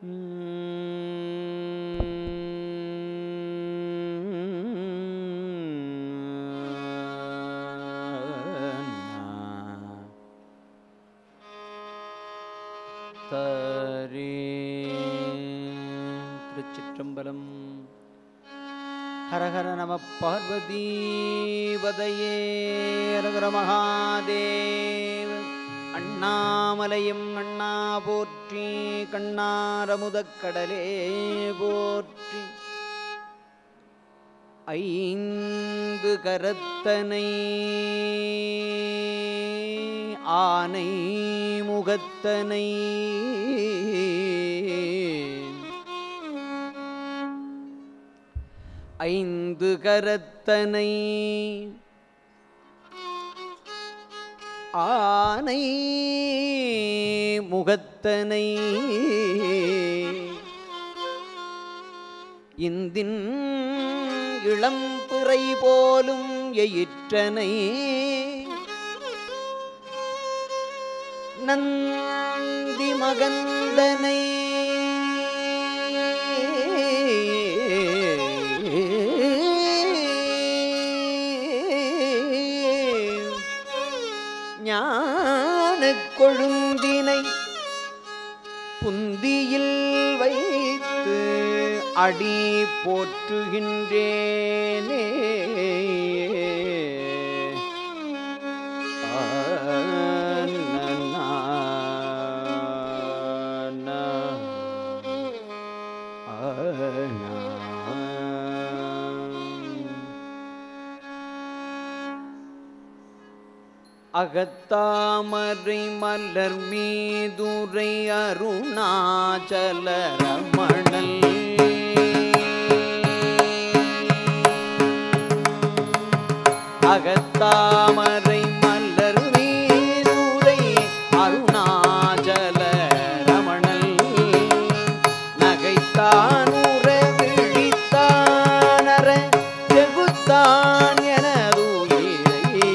தரே திருச்சிற்றம்பலம் ஹரஹர நம பார்வதி வதையே ஹரஹர மகாதேவ அண்ணாமலையும் அண்ணா போற்றி கண்ணாரமுதக் கடலே போற்றி ஐந்து கரத்தனை ஆனை முகத்தனை ஐந்து கரத்தனை ஆனை முகத்தனை இந்தின் இளம்பிறை போலும் எயிற்றனை நந்தி மகந்தனை ஞான கொழுந்தினை புந்தியில் வைத்து அடி போற்றுகின்றேனே ஆ, நா, நா, நா. ஆ, நா. அகத்தாமரை மலர் மீதுரை அருணாச்சல ரமணல் அகத்தாமரை மலர் மீதுரை அருணாச்சல ரமணல் நகைத்தானுற விழித்தானர செகுத்தான் எனதுயிரை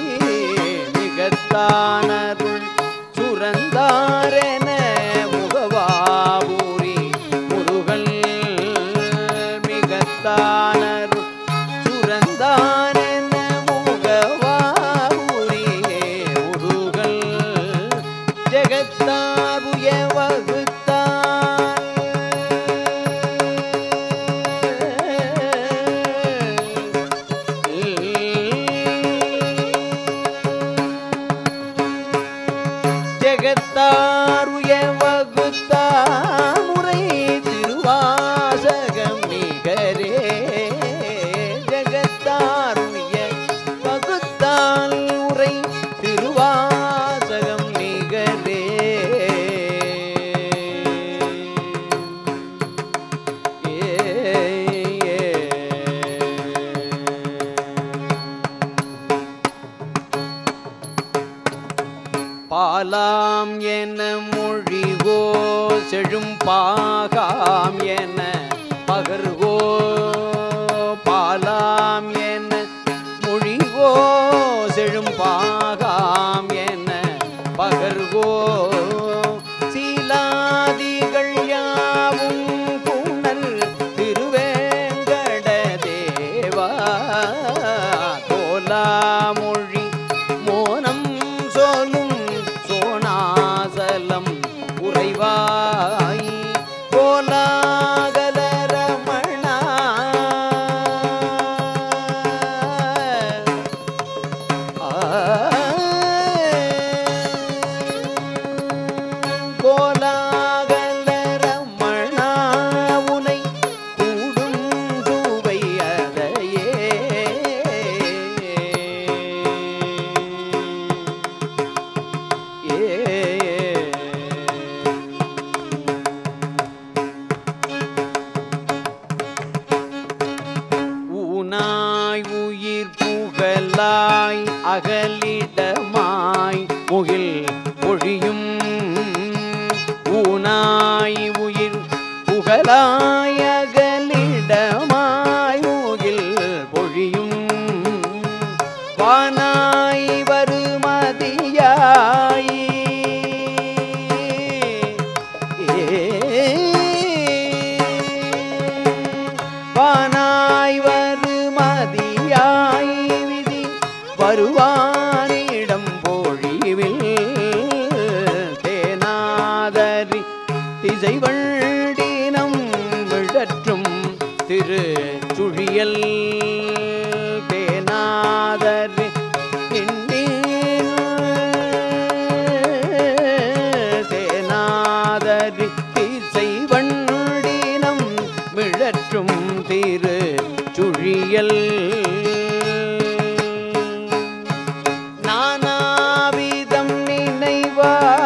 மிகத்தானருள் சுரந்தாரென முகவாபூரி முருகல் மிகத்தானருள் சுரந்தாரென முகவாபூரி முருகல் ஜெகத்தாருய வகுத்தார் ஜெகத்தாருய வகுத்தாமுறை திருவாசகம் நிகரே ஜெகத்தாருய வகுத்தால் உரை திருவாசகம் நிகரே பாலாம் என மொழிகோ செழும் பாகாம் என பகர்கோ பாலாம் என மொழிகோ செழும் பாகாம் என பகர்கோ சீலாதிகள் யாவும் புனல் திருவேங்கட தேவா கோலாமொழி மோனம் சொல்லும் சோனாசலம் உறைவாய் கோலாகல ரமணா கோலாகல ரமணா உனை கூடும் தூவை அதையே ஊனாய் உயிர் புகழாய் அகலிடமாய் முகில் பொழியும் ஊனாய் உயிர் புகழாய் அகலிடமாய் முகில் பொழியும் வானாய் வருமதியாய் ஏ வருவானிடம் பொழிவில் தேனாதரி திசைவண்டினம் விழற்றும் திரு சுழியல் தேனாதரி தேனாதரி திசைவண்டினம் விழற்றும் திரு சுழியல் நானாவிதம் நினைவார்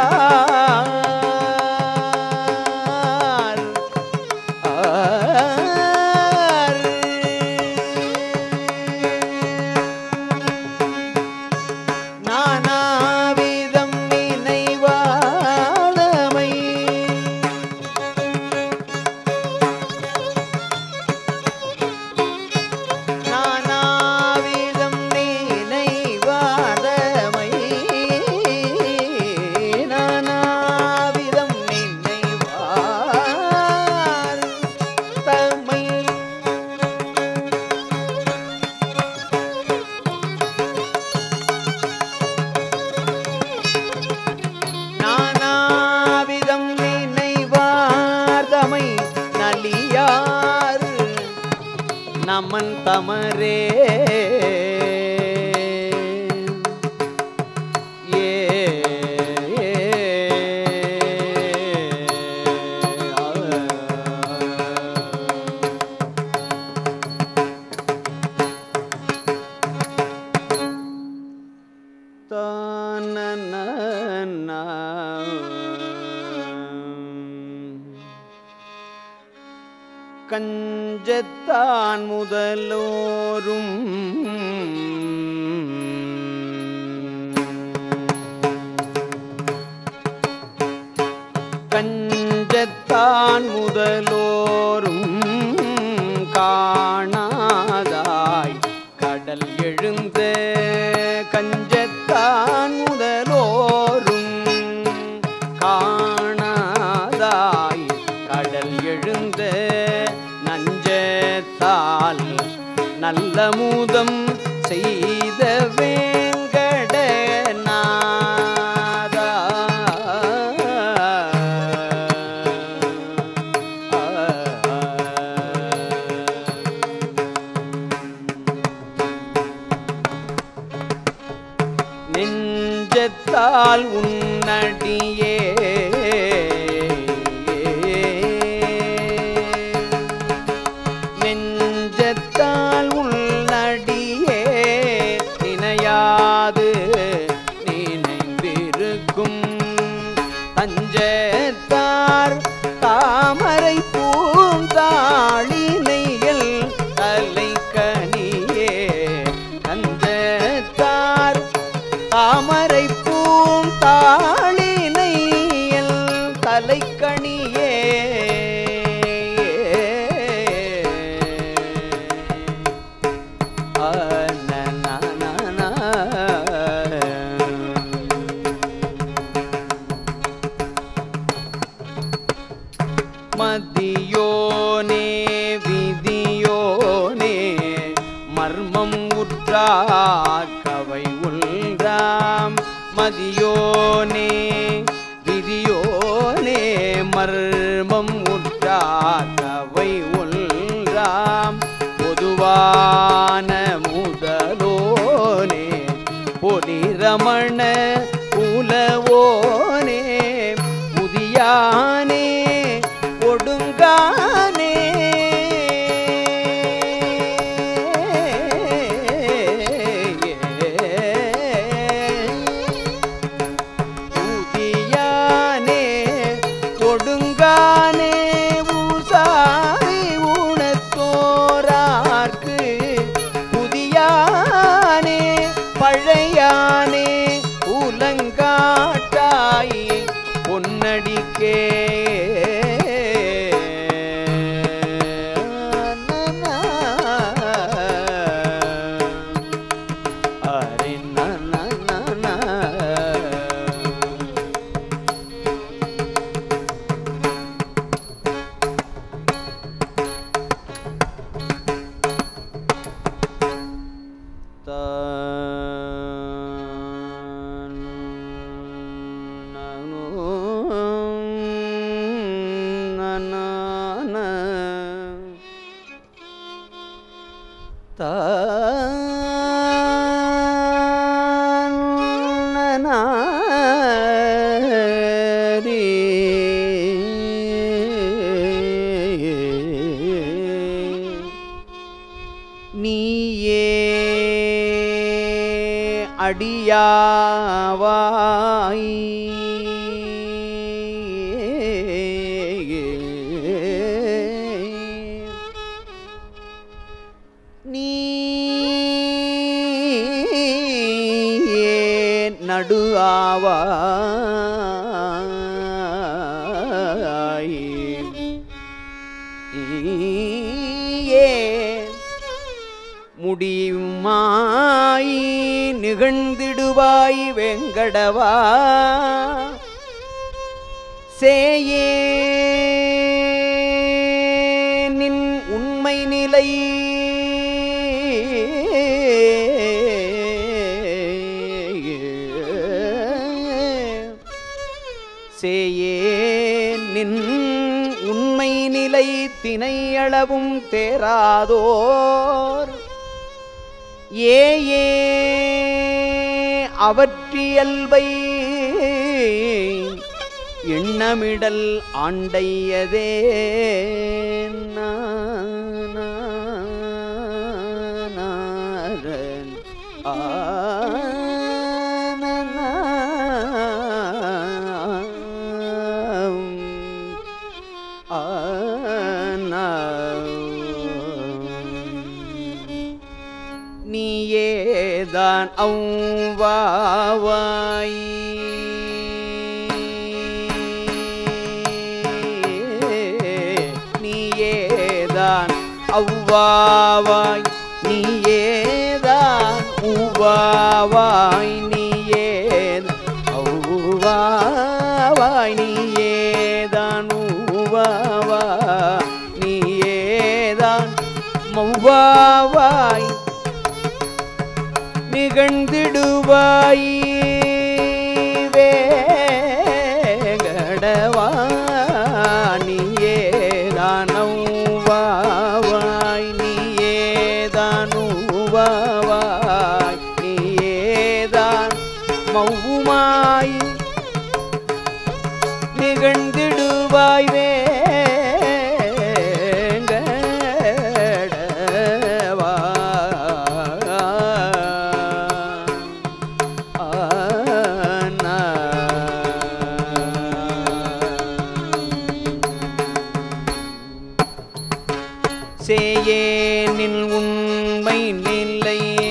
ஆர். நானாவிதம் நினைவாழமை நானாவிதம் நினைவாதமை நானாவிதம் நினைவார் தமை நானாவிதம் நினைவார்தமை நலியார் நமன் தமரே ஏ கஞ்சத்தான் முதலோரும் கஞ்சத்தான் முதலோரும் காணாதாய் கடல் எழுந்த கஞ்சத்தான் முதலோரும் காணாதாய் கடல் எழுந்த நஞ்சத்தால் நல்ல மூதம் செய்த வேங்கட நாதா நெஞ்சத்தால் உன்னடியே நெஞ்சத்தால் உன்னடியே நினையாது நினைந்திருக்கும் தஞ்சத்தார் தாமரை பூந்தாளினைகள் தலைக்கனியே தஞ்சத்தார் தாமரை பூந்தாளினையல் தலைக்கணியே ஆ, நா, நா, நா, நா. மதியோனே விதியோனே மர்மம் உற்றார் கவை உள்றாம் மதியோனே விதியோனே மர்மம் உற்றார் கவை உள்றாம் பொதுவான முதலோனே பொலிரமண உலவோனே புதியானே ஒடுங்கானே புதியானே ஒடுங்கானே ஊசாரி ஊனத்தோரார்க்கு புதியானே பழையானே உலங்காட்டாய் பொன்னடிக்கே அரே நா நா நா நா. த அடியாவாய் நீ நடு ஆவாய் நீயே முடியுமாய் நிகழ்ந்திடுவாய் வெங்கடவா சேயே நின் உண்மை நிலை சேயே நின் உண்மை நிலை தினையளவும் தேராதோர் ஏ ஏ அவற்றியல்பை எண்ணமிடல் ஆண்டையதே நா, நா, நாரன். ஆ, நா, நா, ஆ, நா. நீயேதான் அவ்வாவாய் நீயேதான் அவ்வாவாய் நீயேதான் உவாவாய் நீயேதான் அவ்வாவாய் நீயேதான் உவாவா நீயேதான் மௌவாவாய் நிகழ்ந்திடுவாய் வேங்கடவா நீயேதானவாய் நீயேதானுவாய் நீயேதான் மௌவுமாய் நிகழ்ந்திடுவாய் வேங்கடவா ஆனா. சேயேனில் உண்மை நிலையே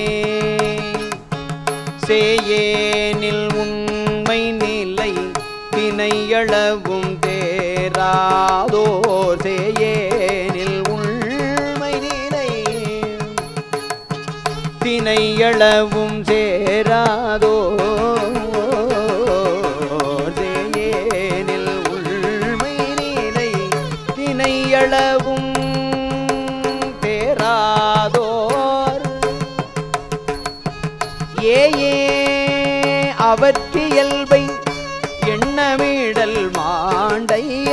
சேயேனில் உண்மை நிலை தினையளவும் தேராதோ சேயேனில் உண்மை நிலை தினையளவும் சேராதோ சேயேனில் உண்மை நிலை தினையளவும் தேராதோர் ஏ ஏ அவற்றியல்பை எண்ணமிடல் மாண்டைய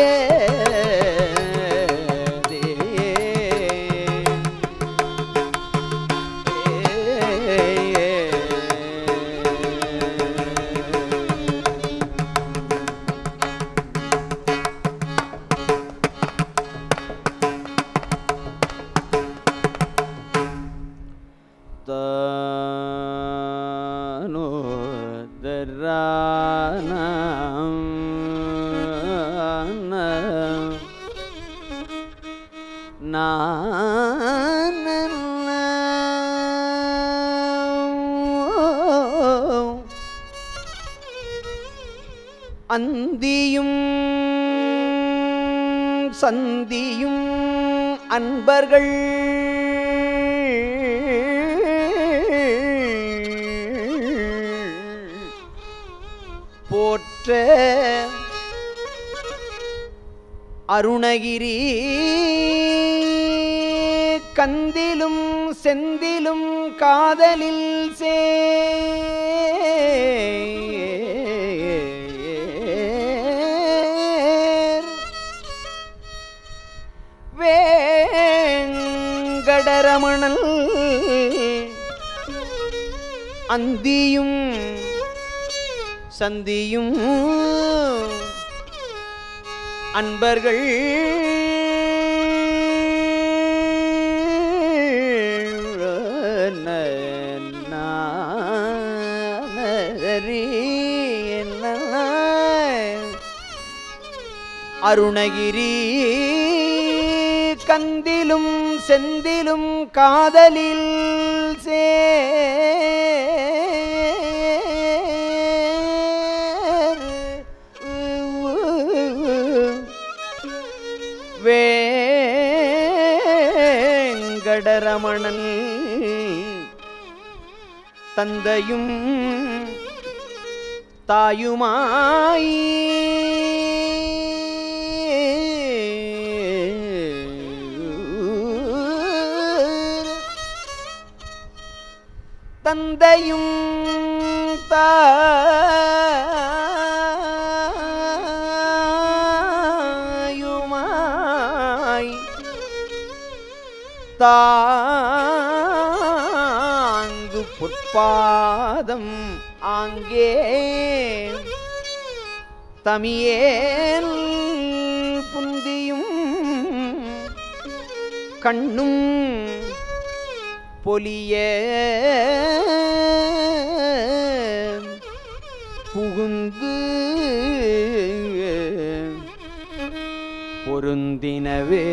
தானோ அந்தியும் சந்தியும் அன்பர்கள் போற்ற அருணகிரி கந்திலும் செந்திலும் காதலில் சேர் வேங்கடரமணல் அந்தியும் சந்தியும் அன்பர்கள் ந- நா- தரி என்ன அருணகிரி கந்திலும் செந்திலும் காதலில் சேர் வேங்கடரமணன் தந்தையும் தாயுமாய் தந்தையும் தாயுமாய் தாங்கு பொற்பாதம் ஆங்கே தமியேல் புந்தியும் கண்ணும் பொலிய புகுந்து பொருந்தினவே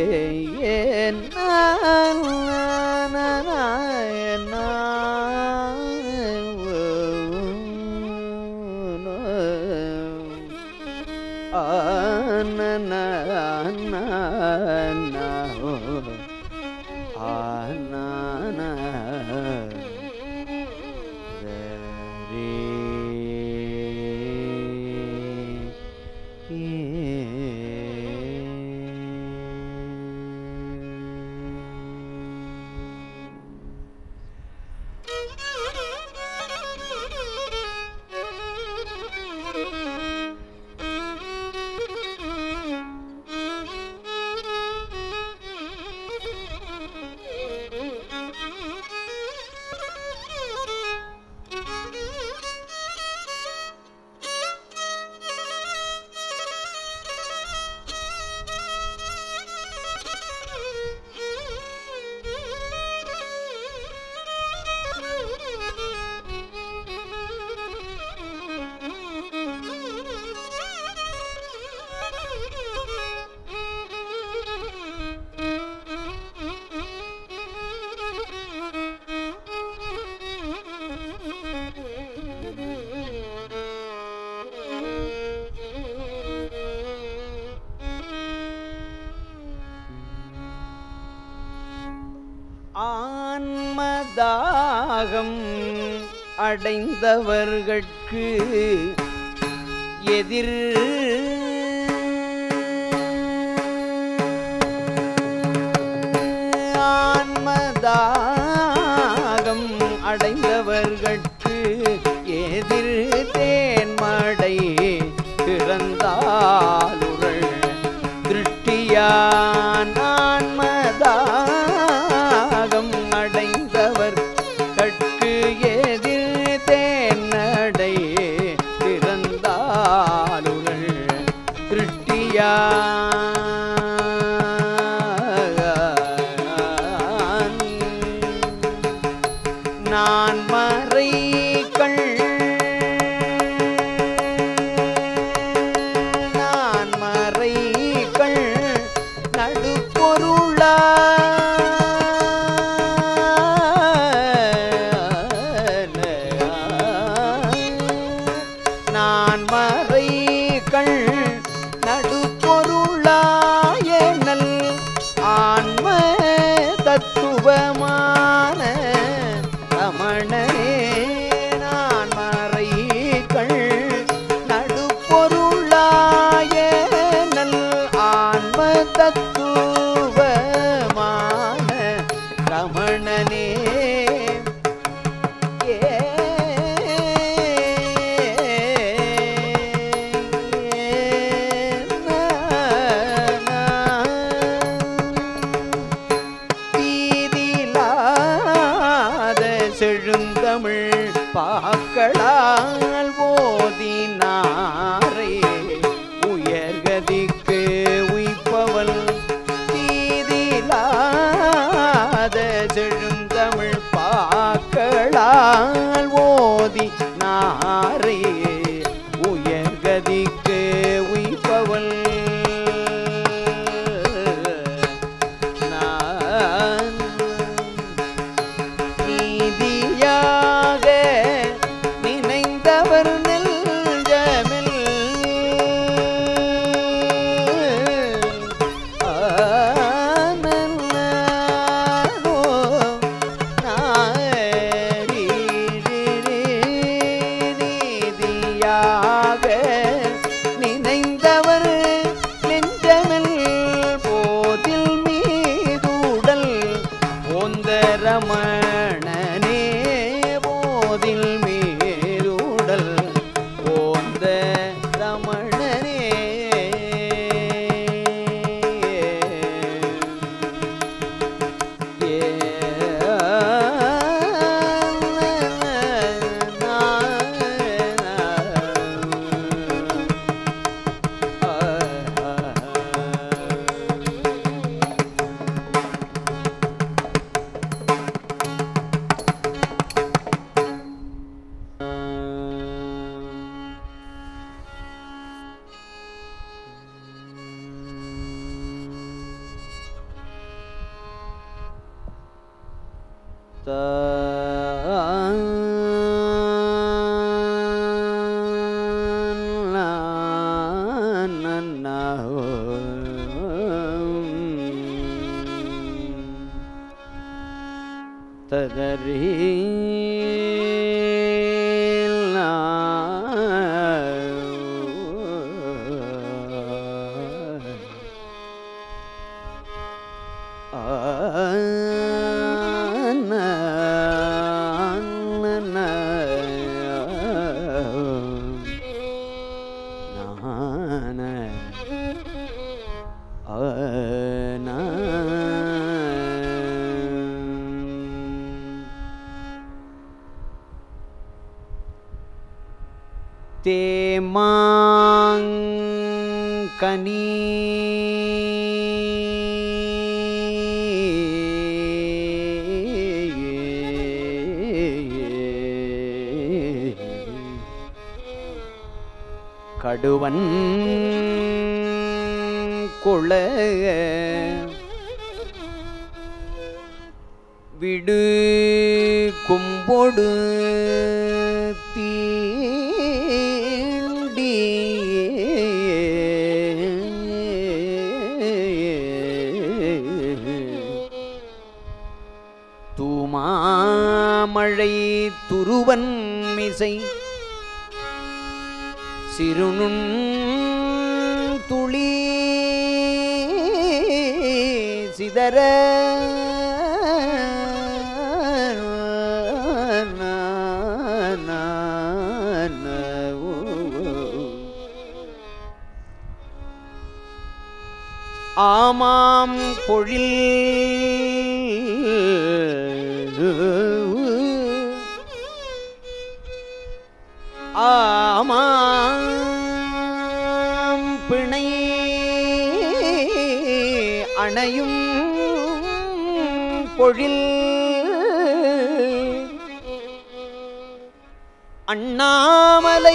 ஆன்மதாகம் அடைந்தவர்கட்கு எதிர் ஆன்மதாகம் அடைந்தவர்கட்கு எதிர் தேன்மடை திறந்தாலுரள் திருஷ்டியான் ஆன்மதாகம் அடைந்தவர் கட்கு எதிர் தேன்னடை திறந்தாலுரள் திருஷ்டியான் நான் மறை கள் நான் மறை கள் நடுப்பொருளா நான் மறை கள் நடுப்பொருளாய நல் ஆன்ம தத்துவமான ரமணனே நான் மறைகள் நடுப்பொருளாய நல் ஆன்ம தத்துவமான ரமணனே தீதிலாத செழுந்தமிழ் பாக்களால் ஓதினாரே உயர்கதிக்கு உய்ப்பவள் தீதிலாத செழுந்தமிழ் பாக்களால் ஓதி நாரை தேமாங்கனி கடுவன் கொள விடு கும்பொடு தீண்டி தூமாமழை துருவன் மிசை சிறுநுண் துளி சிதற ஆமாம் பொழில் ஆமாம் பிணை அணையும் பொழில் அண்ணாமலை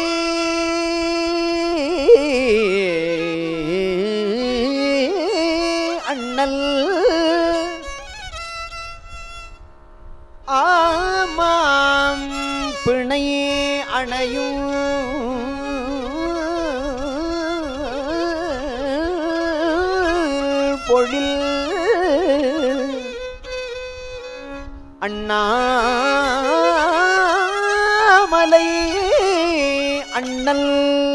அண்ணல் ஆமாம் பிணை அணையும் பொழில் அண்ணாமலை அண்ணல்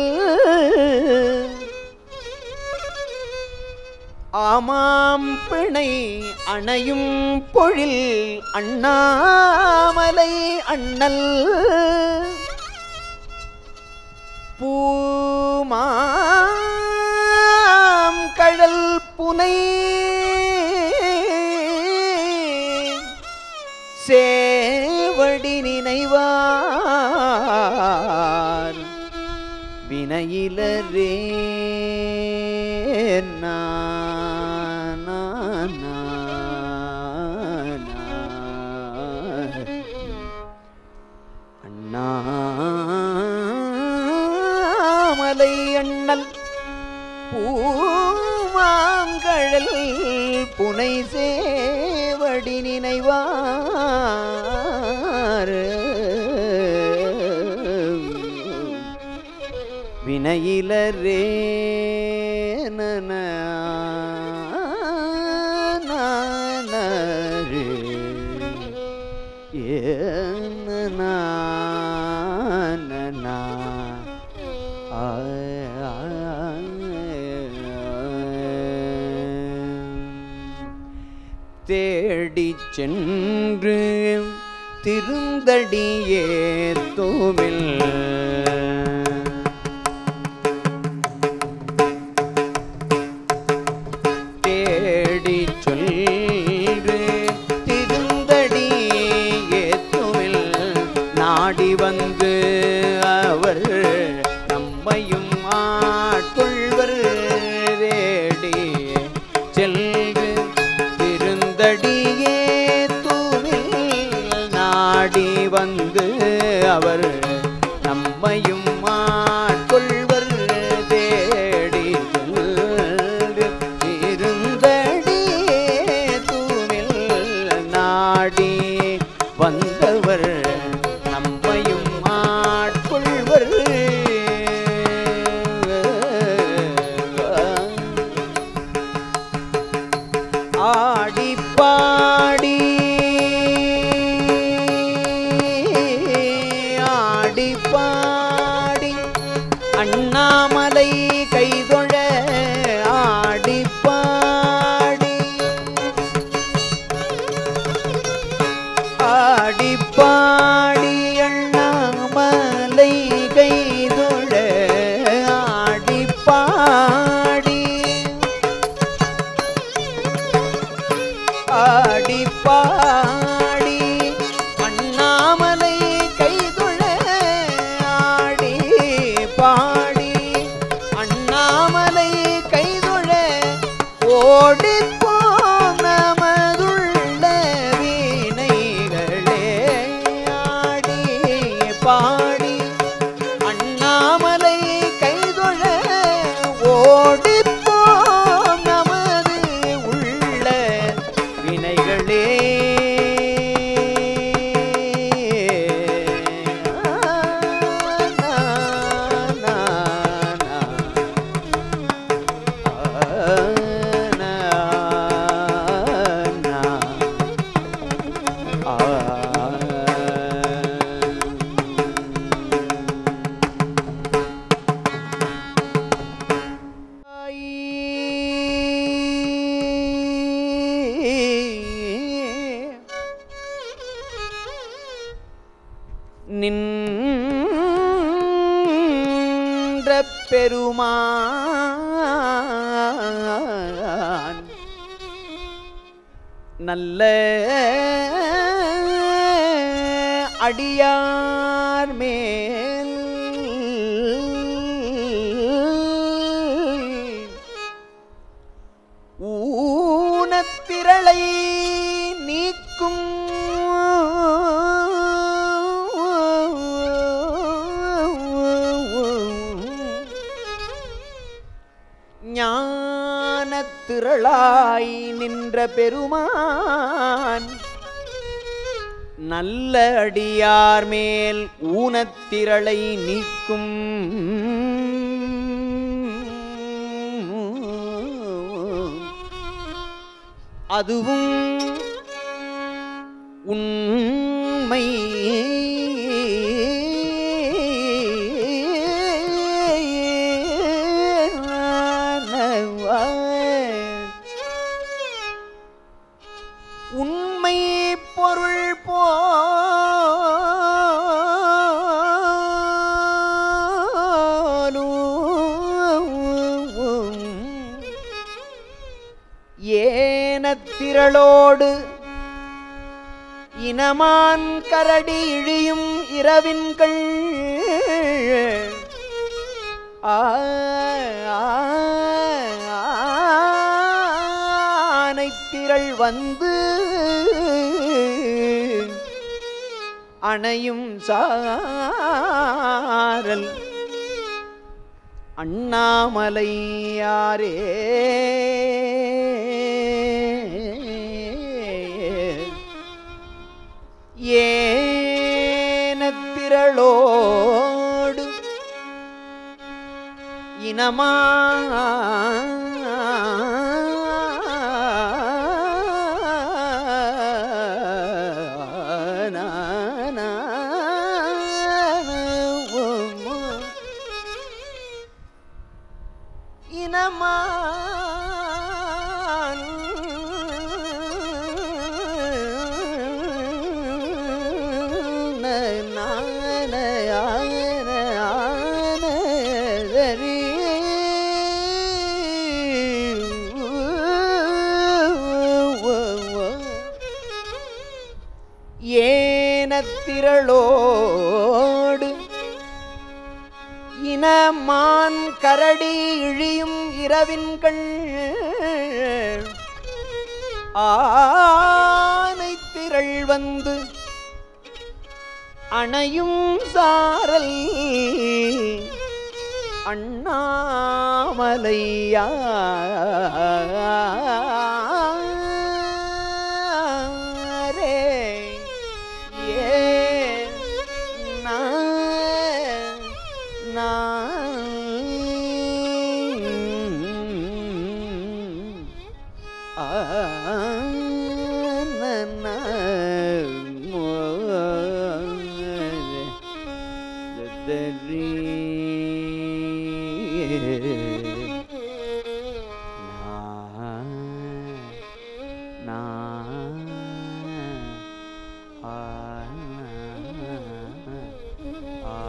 ஆமாம் பிணை அணையும் பொழில் அண்ணாமலை அண்ணல் பூமாம் கழல் புனை சேவடி நினைவார் வினையிலரே நா, நா, நா, நா. அண்ணாமலை அண்ணல் பூமாங்கழல் புனை சேவடி நினைவார் வினையிலரே நன நானரே. ஏன நானனா. ஆய், ஆய். தேடிச் சென்று திருந்தடியே தூமில் தேடிச் சொல்று திருந்தடி ஏத்துமில் நாடி வந்து அவர் நம்மையும் ஆட்கொள்வர் தேடி செல்று திருந்தடியே தூமில் நாடி வந்து அவர் நம்மையும் ஆட்கொள்வர் தேடி செல்று திருந்தடியே தூமில் நாடி வந்தவர் நம்மையும் ஆட்கொள்வர் ஆடி பாடி ஆடி பாடி அண்ணாமலை கைதொழ ஆடி பாடி ஆடி பாடி நின்ற பெருமான் நல்ல அடியார் மேல் ஊனத்திரளை நீக்கும் ஞானத்திரளாய் நின்ற பெருமான் நல்ல அடியார் மேல் ஊனத்திரளை நீக்கும் அதுவும் உண்மை உண்மை பொருள் போலும் ஏனத்திரளோடு இனமான் கரடி இழியும் இரவின்கள் ஆனைத்திரள் வந்து அணையும் சாரல் அண்ணாமலையாரே ஏனத்திரளோடு இனமா இனமான் ஏனத்திரளோடு இனமான் கரடி இழியும் இரவின்கள் ஆனை திரள் வந்து அணையும் சாரல் அண்ணாமலையாரே ஏ நா நா ஆ ந ந மோ தரி நா நா ஆ ஆ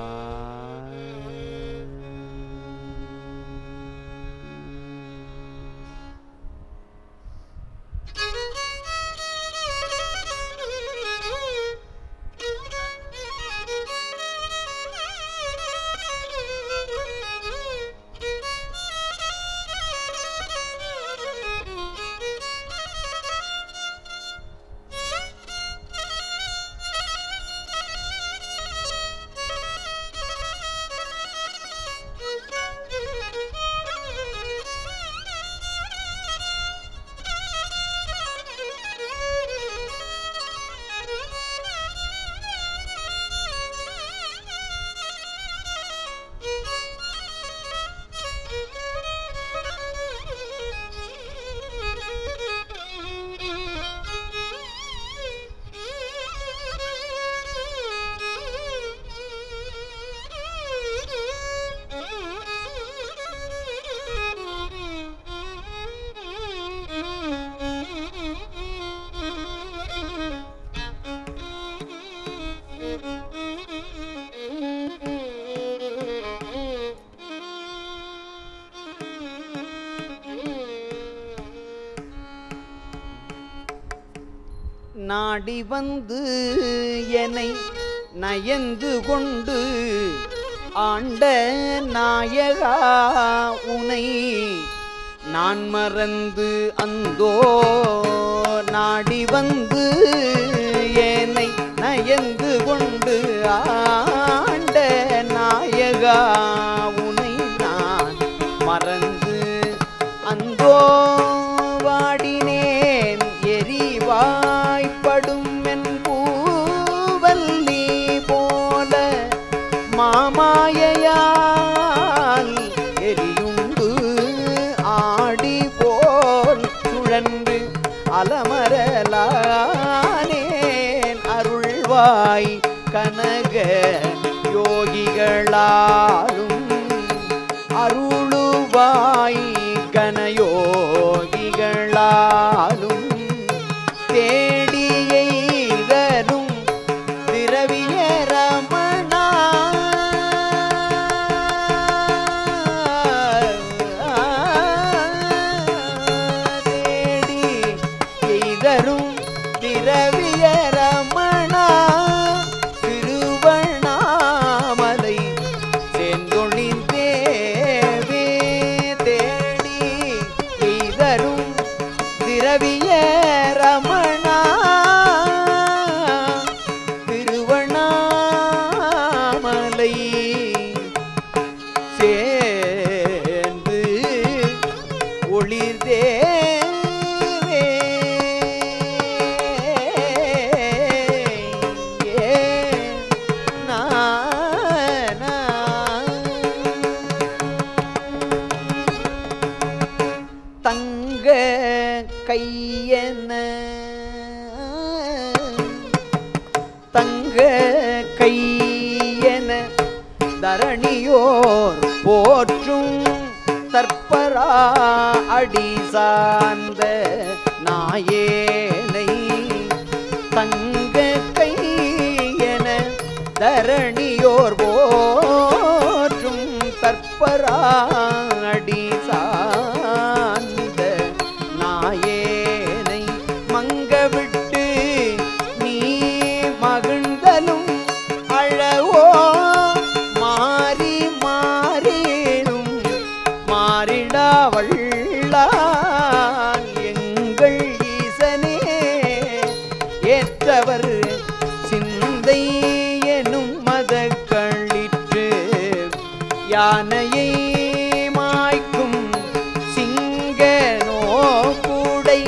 நாடி வந்து என்னை நயந்து கொண்டு ஆண்ட நாயகா உனை நான் மறந்து அந்தோ நாடி வந்து என்னை நயந்து கொண்டு ஆண்ட நாயகா உனை நான் மறந்து அந்தோ வாடினேன் எரிவாய்ப்படும் என் பூவல்லி போல மாமாயையால் எரியுண்டு ஆடி போல் சுழன்று அலமரலானேன் அருள்வாய் கனக யோகிகளாலும் அருளுவாய் கனயோகிகளாலும் தேடியைதரும் திரவிய ரமணா தேடி எய்தரும் திரவிய ரமணா திருவண்ணாமலை செந்தொழில் தேவே தேடி எய்தரும் திரவிய ரமணா திருவண்ணாமலை சேர்ந்து ஒளிர் தேவே ஏ நா நா. தங்க கையன தங்க கையன தரணியோர் போற்றும் தற்பரா அடி சார்ந்த நாயேனை தங்க கையன தரணியோர் போற்றும் தற்பரா அடி சார்ந்த நாயேனை மங்க விட்டு நீ மகிழ்ந்தலும் அழவோ மாறி மாறிடும் மாறிடா வள்ளான் எங்கள் ஈசனே ஏற்றவர் சிந்தை எனும் மத கழிற்று யானையை மாய்க்கும் சிங்கனோ கூடை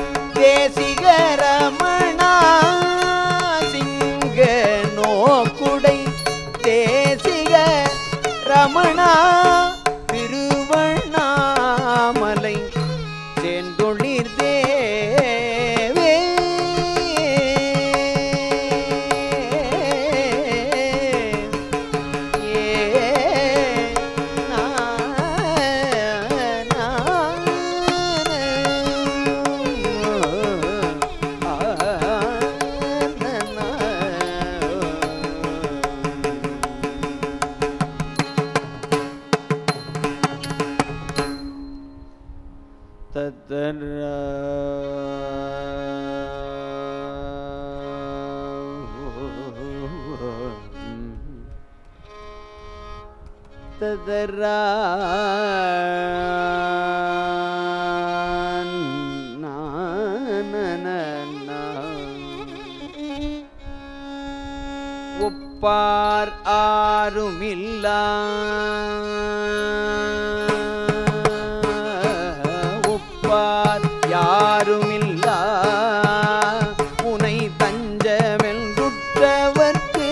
தேசிகரமணா சிங்க நோக்குடை தேசிக ரமணா திருவண்ணாமலை செந்தொழிர் தேவே ஏ நா நா ததரா ஒப்பார் ஆருமில்லா ஒப்பார் யாருமில்லா உனை தஞ்சமென்றுற்றவர்க்கு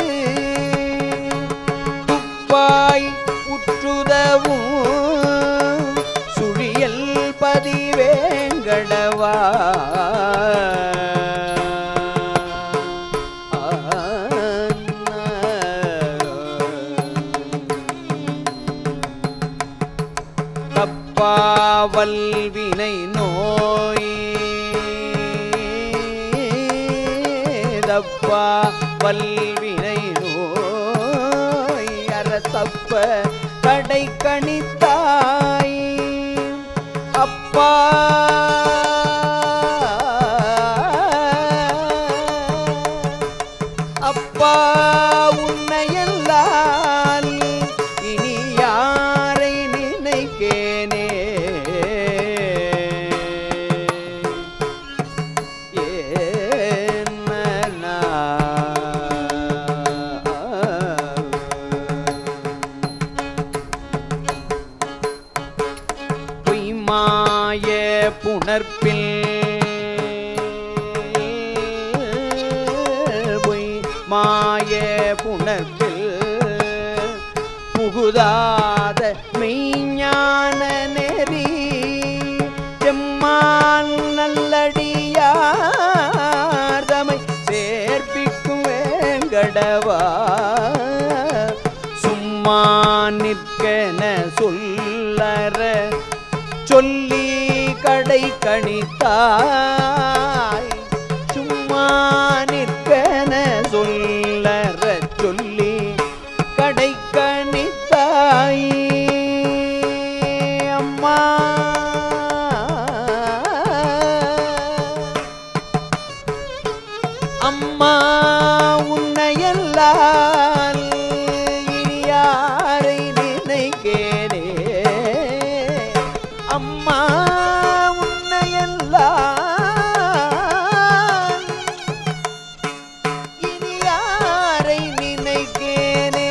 துப்பாய் உற்றுதவும் சுழியல் பதிவேங்கடவா தப்பாவல்வினை நோய் தப்பா வல்வினை நோய் அரசப்ப கடை கணித்தாய் அப்பா புணர்ப்பில் பொய் மாய புணர்ப்பில் புகுதாத மெய்ஞான நெறி செம்மான் நல்லடியார் தமை சேர்ப்பிக்கும் வேங்கடவா சும்மா நிற்கன சொல்லற சொல்லி கடை கணித்தாய் சும்மா நிற்கன சொல்லற சொல்லி கடை கணித்தாய் அம்மா அம்மா உன்னையல்லால் இனி யாரை நினைக்கிறே அம்மா உன்னையல்லால் இனி யாரை நினைக்கிறே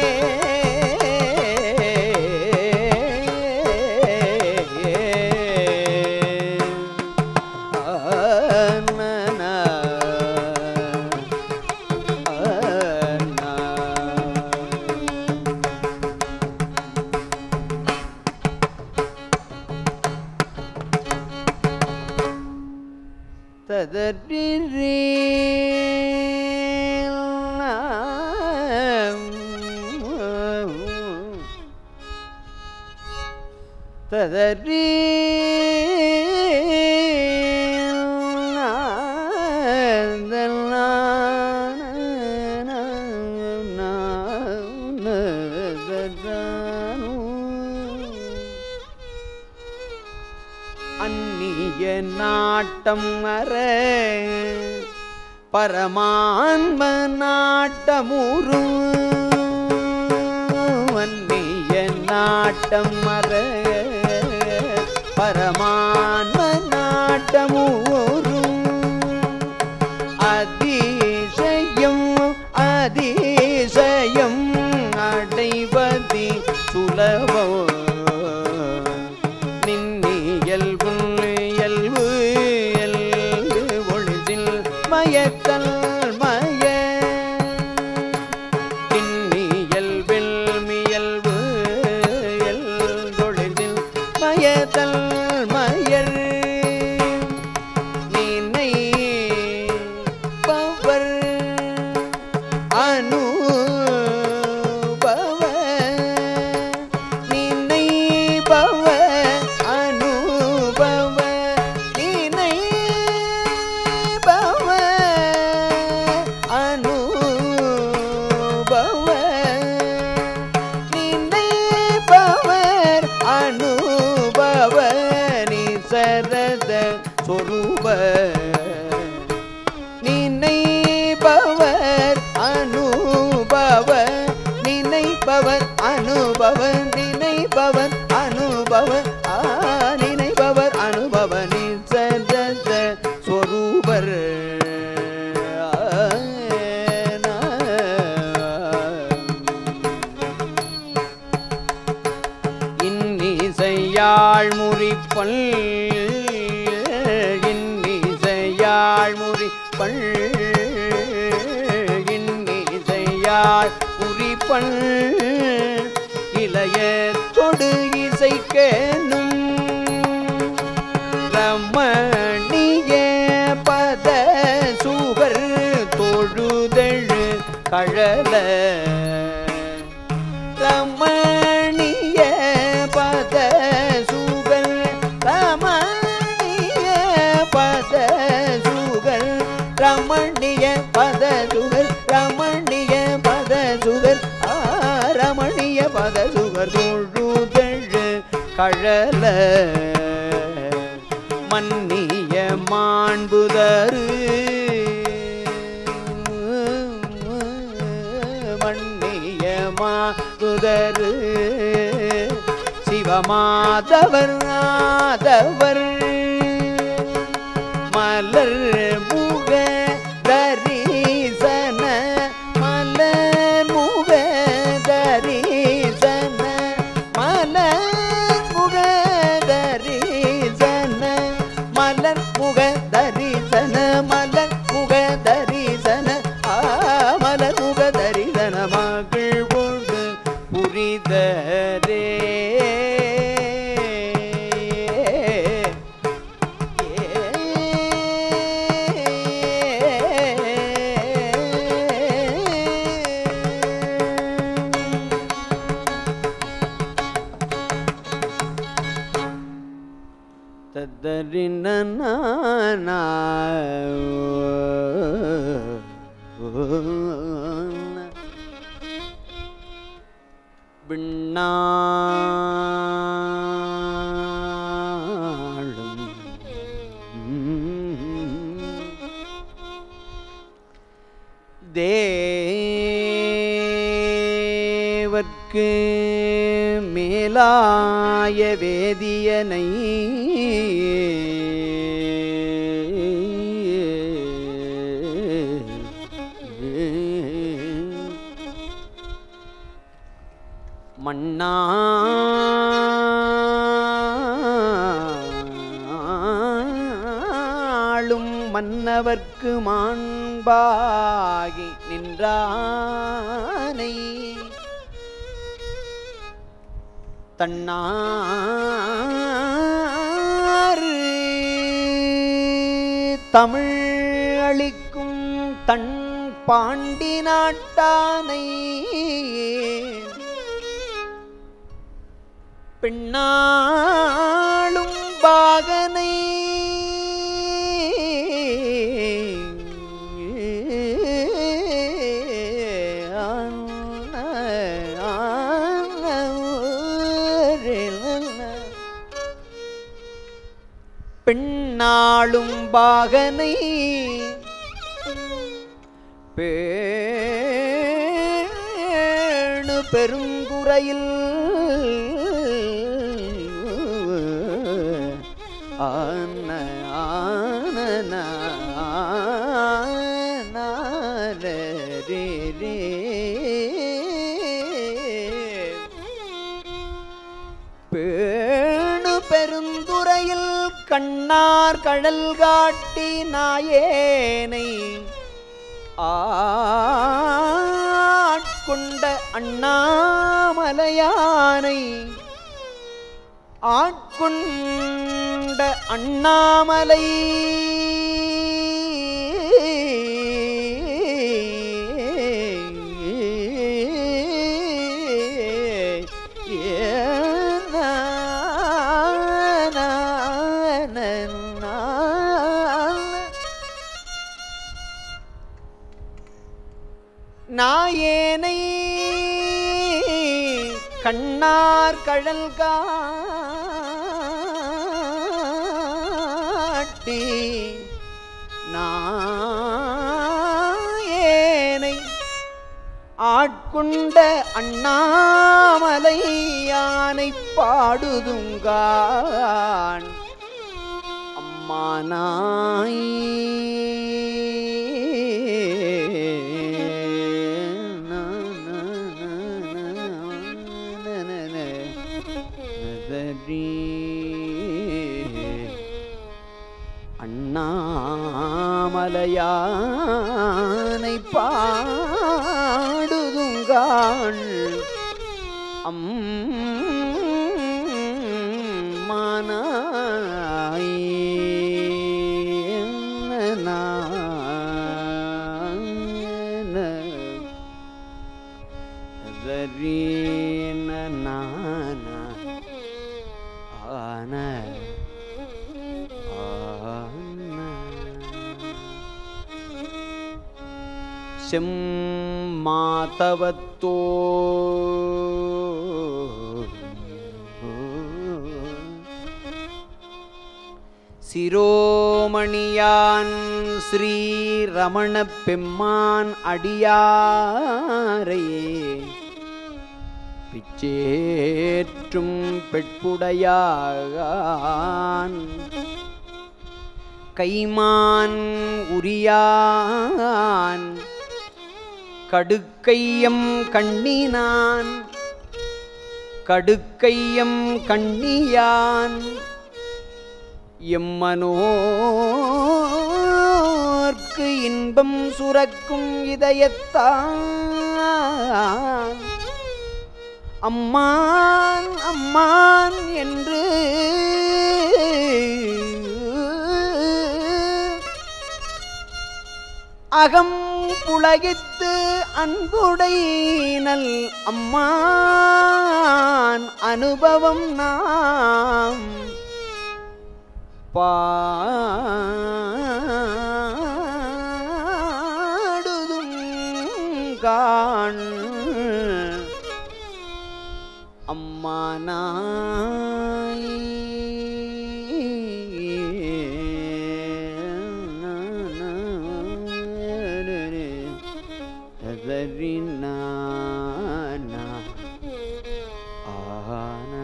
ததறிரே ததறி அந்நிய நாட்டம் அற பரமான்ம நாட்டமுறு அந்நிய நாட்டம் அற பரமான்ம நாட்டமுறு அதிசயம் அதிசயம் அடைவதி சுலபம் நின்னியல்பு இயல்பு இயல்பு ஒளிதில் மயத்தல் மய கிண்ணியல்பில் மியல்பு எல்தொழிதில் மயத்தல் மயர் நினை பவர் அனுபவ நினை பவ அனுபவ நினை பவ அனுபவ நினை பவர் அனுபவ நிசரத சொரூப நினைப்பவர் அனுபவ நினைப்பவர் அனுபவ நினைப்பவர் அனுபவ ஆ, நினைப்பவர் அனுபவ நிசரத சொரூபர் இன்னிசையாழ் முறிப்பல் இன்னிசையாழ் முறிப்பல் இன்னிசையாழ் முறிப்பல் இளைய தொடு இசைக்கேனும் ரமணிய பத சுகர் தொழுதழு கழல ரமணிய பத சுகர் ரமணிய பத சுகர் ரமணிய பத சுகர் ரமணிய பத சுகர் ஆ, ரமணிய பத சுகர் தொழுதழு கழல மன்னிய மாண்புதரு மன்னிய மாண்புதரு சிவமாதவர் ஆதவர் மலர் முக தரிசன மலர் முக தரிசன மலர் முக தரிசன மலர் புரிதரே தத்தரின விண்ணாளும் தேவர்க்கு மேலாய வேதியனை மண்ணாளும் மன்னவர்க்கு மாண்பாகி நின்றானை தன்னாறு தமிழ் அளிக்கும் தன் பாண்டி நாட்டானை பெண்ணாளும் பாகனை பெண்ணாளும் பாகனை பேணு பெருங்குறையில் ஆன ஆன ரே ரே பேணு பெருந்துறையில் கண்ணார் கடல் காட்டி நாயேனை ஆட்கொண்ட அண்ணாமலையானை ஆட்கொண்ட அண்ணாமலை நாயேனை கண்ணார் கழல் காட்டி நாயேனை ஆட்கொண்ட அண்ணாமலை யானை பாடுதுங்கான் அம்மா நாய் அண்ணாமலையானை பாடுதுங்காள் அம்மானாய் ஆன செம்மாதவத்தோ சிரோமணியான் ஸ்ரீ ரமண பெம்மான் அடியாரை பிச்சேற்றும் பெட்புடையான் கைமான் உரியான் கடுக்கையம் கண்ணினான் கடுக்கையம் கண்ணியான் எம்மனோர்க்கு இன்பம் சுரக்கும் இதயத்தான் அம்மான் அம்மான் என்று அகம் புலகித்து அன்புடை நல் அம்மான் அனுபவம் நாம் பாடுதும் காண் அம்மானாய் ததறினானா ஆன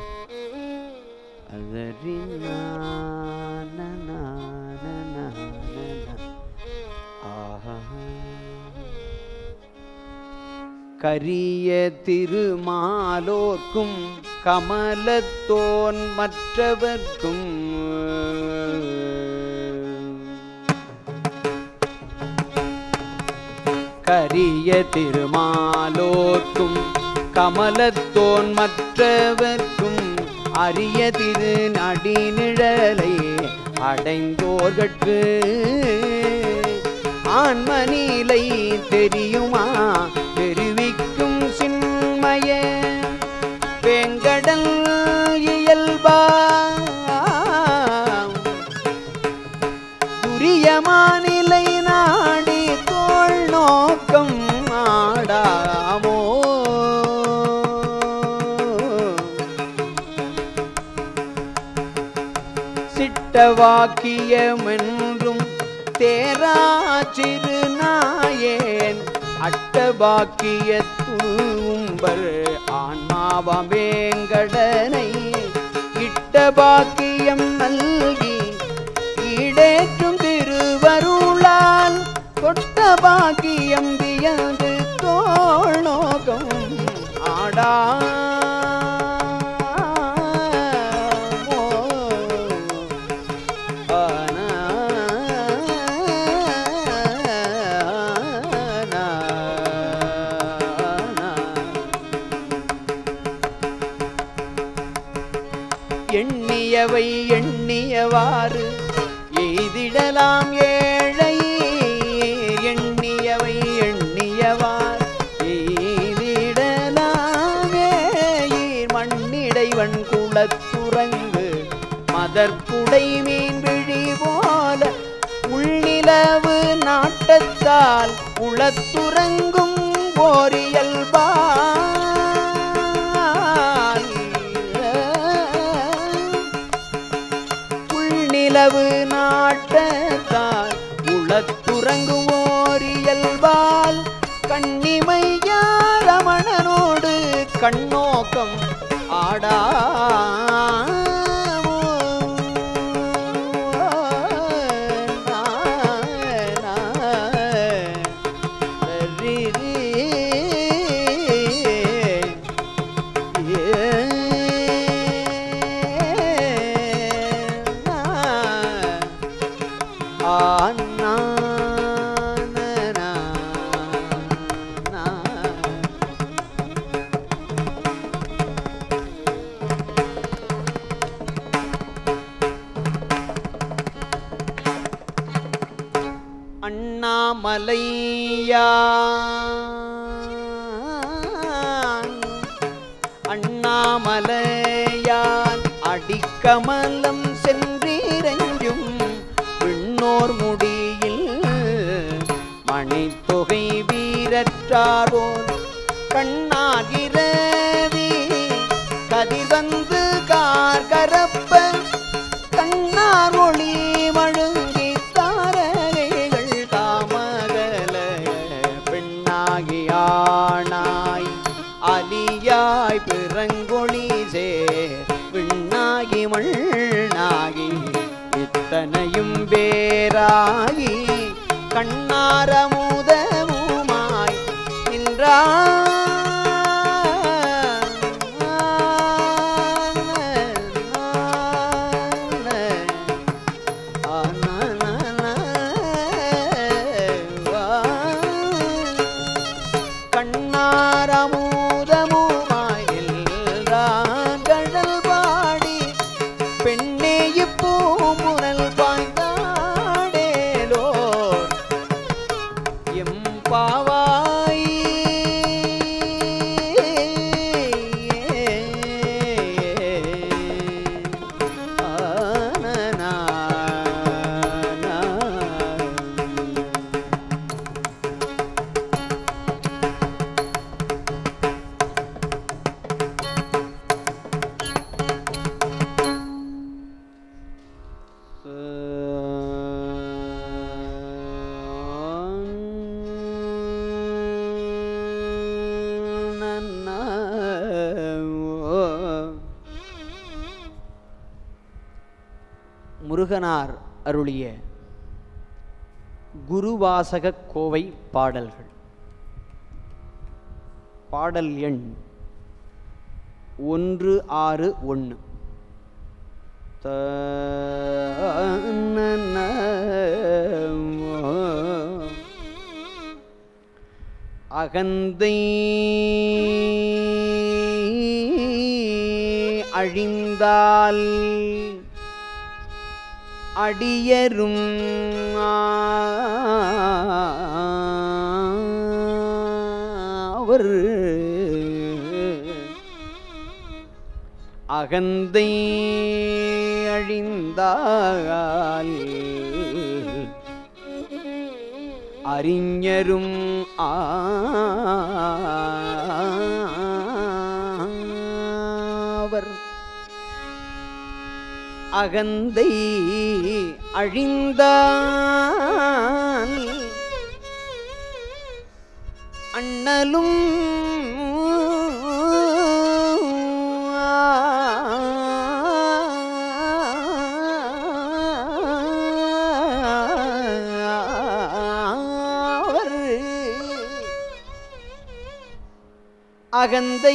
கரிய திருமாலோர்க்கும் கமலத்தோன் மற்றவர்க்கும் கரிய திருமாலோர்க்கும் கமலத்தோன் மற்றவர்க்கும் அரிய திரு நடிநிழலை அடைந்தோர்கட்கு ஆன்மநீலை தெரியுமா தெரிவிக்கும் சின்மய வெங்கடல் இயல்பா துரியமானிலை நாடி தோள் நோக்கம் ஆடாமோ சிட்டவாக்கியமென்றும் தேராச்சிறு நாயேன் அட்டபாக்கிய தூம்பர் ஆன்மாவமேங்கடனை இட்ட பாக்கியம் நல்கி ஈடேற்றும் திருவருளால் கொட்ட பாக்கியம் வியந்து தோள் நோக்கம் ஆடாமோ எண்ணியவை எண்ணியவாறு எய்திடலாம் ஏழை எண்ணியவை எண்ணியவார் எய்திடலாம் ஏயிர் மண்ணிடைவன் குளத்துறங்கு மதற்புடை மீன் விழி போல உள்நிலவு நாட்டத்தால் உளத்துறங்கும் போரியல்பால் உள்நிலவு நாட்டத்தால் உளத்துறங்குவோர் இயல்பால் கண்ணிமையாரமணனோடு கண்ணோக்கம் ஆடாமோ அண்ணாமலையான் அண்ணாமலையான் அடிக்கமலம் சென்றிரஞ்சும் விண்ணோர் முடியில் மணித்தொகை வீரற்றாரோர் கண்ணாகிறவி கதிர்வந்து கார்கரப்ப கண்ணார் ஒளி மழுங்கி தாரகைகள் தாமகல பெண்ணாகி ஆணாய் அலியாய் பிறங்கொழி சே விண்ணாகி மண்ணாகி இத்தனையும் வேறாகி கண்ணாரமுதமுமாய் நின்றான் கண்ணாரமூதமுமாய் முருகனார் அருளிய குருவாசக கோவை பாடல்கள் பாடல் எண் ஒன்று ஆறு ஒன்று அகந்தை அழிந்தால் அடியரும் அவர் அகந்தை அழிந்தால் அறிஞரும் ஆவர் அகந்தை அழிந்தால் அண்ணலும் அவர் அகந்தை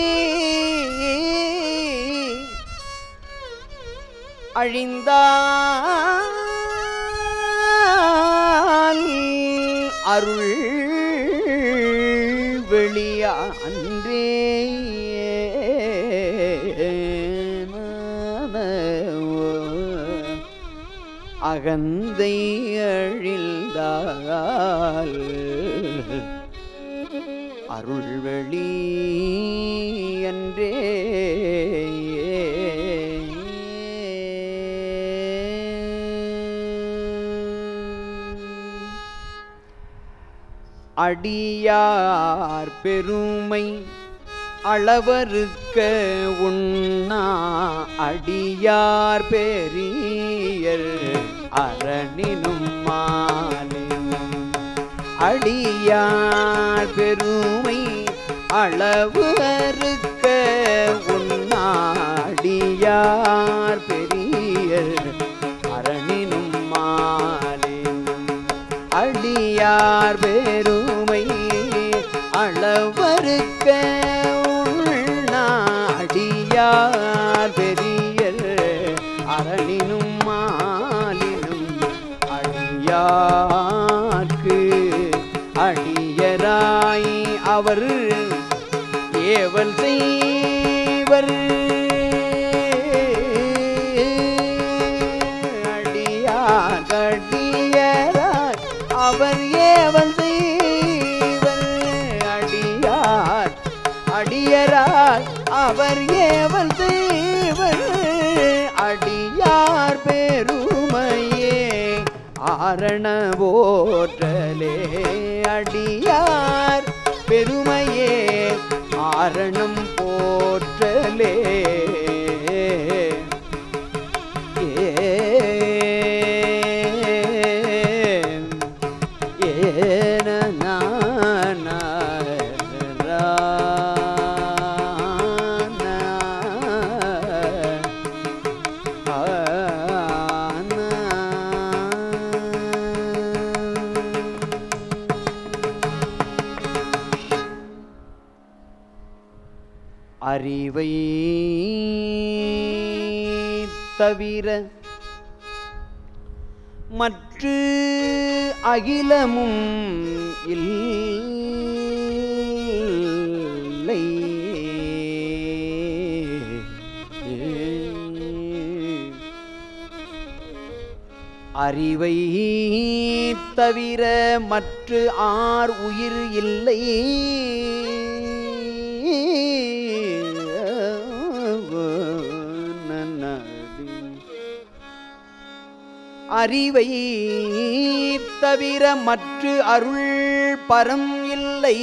அழிந்தால் அருள் வெளியா அன்றே அகந்தை அழிந்தால் அருள்வெளி என்றே அடியார் பெருமை அளவறுக்க உண்ணா அடியார் பெரியர் அரணினும் மாலினும் அடியார் பெருமை அளவு அறுக்க உன்னாடியார் பெரியர் அரணினும் மாலினும் அடியார் பெருமை அளவறுக்க உள்நாடியார் பெரியர் அரணினும் மாலினும் அடியார்க்கு அடியராய் அவர் ஏவல் செய்வர் அடியார் கடியராய் அவர் ஏவல் செய்வர் அடியார் அடியராய் அவர் ஏவல் செய்வர் அடியார் பெருமையே ஆரண போற்றலே அடியார் பெருமையே ஆரணம் போற்றலே ஏ ஏன நான அறிவை தவிர மற்ற அகிலமும் இல்லை அறிவை தவிர மற்ற ஆர் உயிர் இல்லை அறிவை தவிர மற்ற அருள் பரம் இல்லை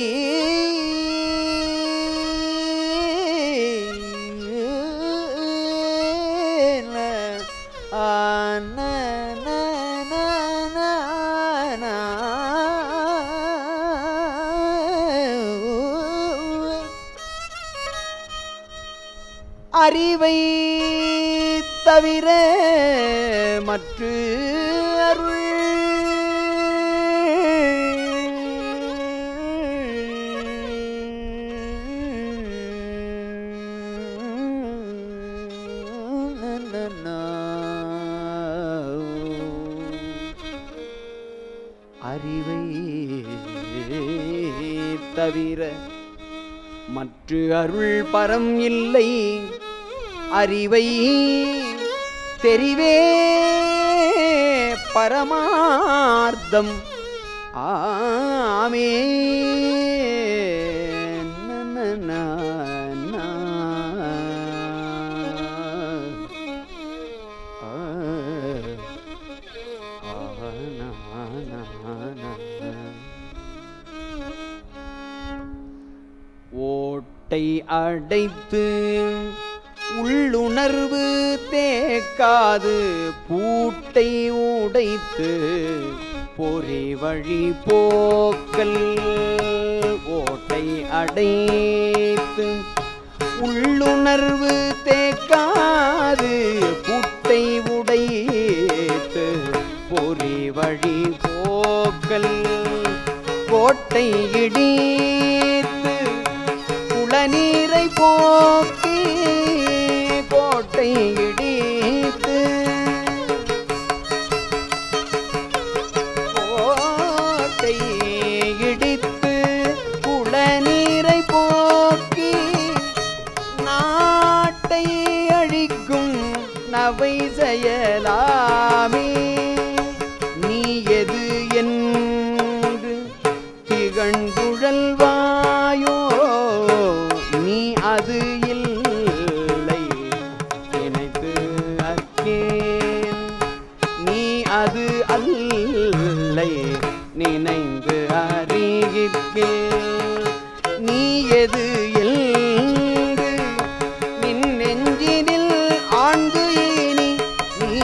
அறிவை தவிர மற்ற அறிவை தவிர மற்ற அருள் பரம் இல்லை அறிவை தெரிவே பரமார்த்தம் ஆமே நனன, நா. ஆ. ஆ, நா, நா, நா. ஓட்டை அடைத்து உள்ளுணர்வு தேக்காது பூட்டை உடைத்து பொறி வழி போக்கல் ஓட்டை அடைத்து உள்ளுணர்வு தேக்காது பூட்டை உடைத்து பொறி வழி போக்கல் கோட்டை இடித்து குளநீரை போக்கி கோட்டை இடித்து கோட்டை இடித்து குளநீரை போக்கி நாட்டை அழிக்கும் நவை செயலாமே நீ எது என்று திகழ்ந்துழல்வாயோ நீ அது இல்லை நினைத்து அக்கேன் நீ அது அல்லை நினைந்து அறிகிற்கேன் நீ எது என்று நின் நெஞ்சினில் ஆழ்ந்து இனி நீ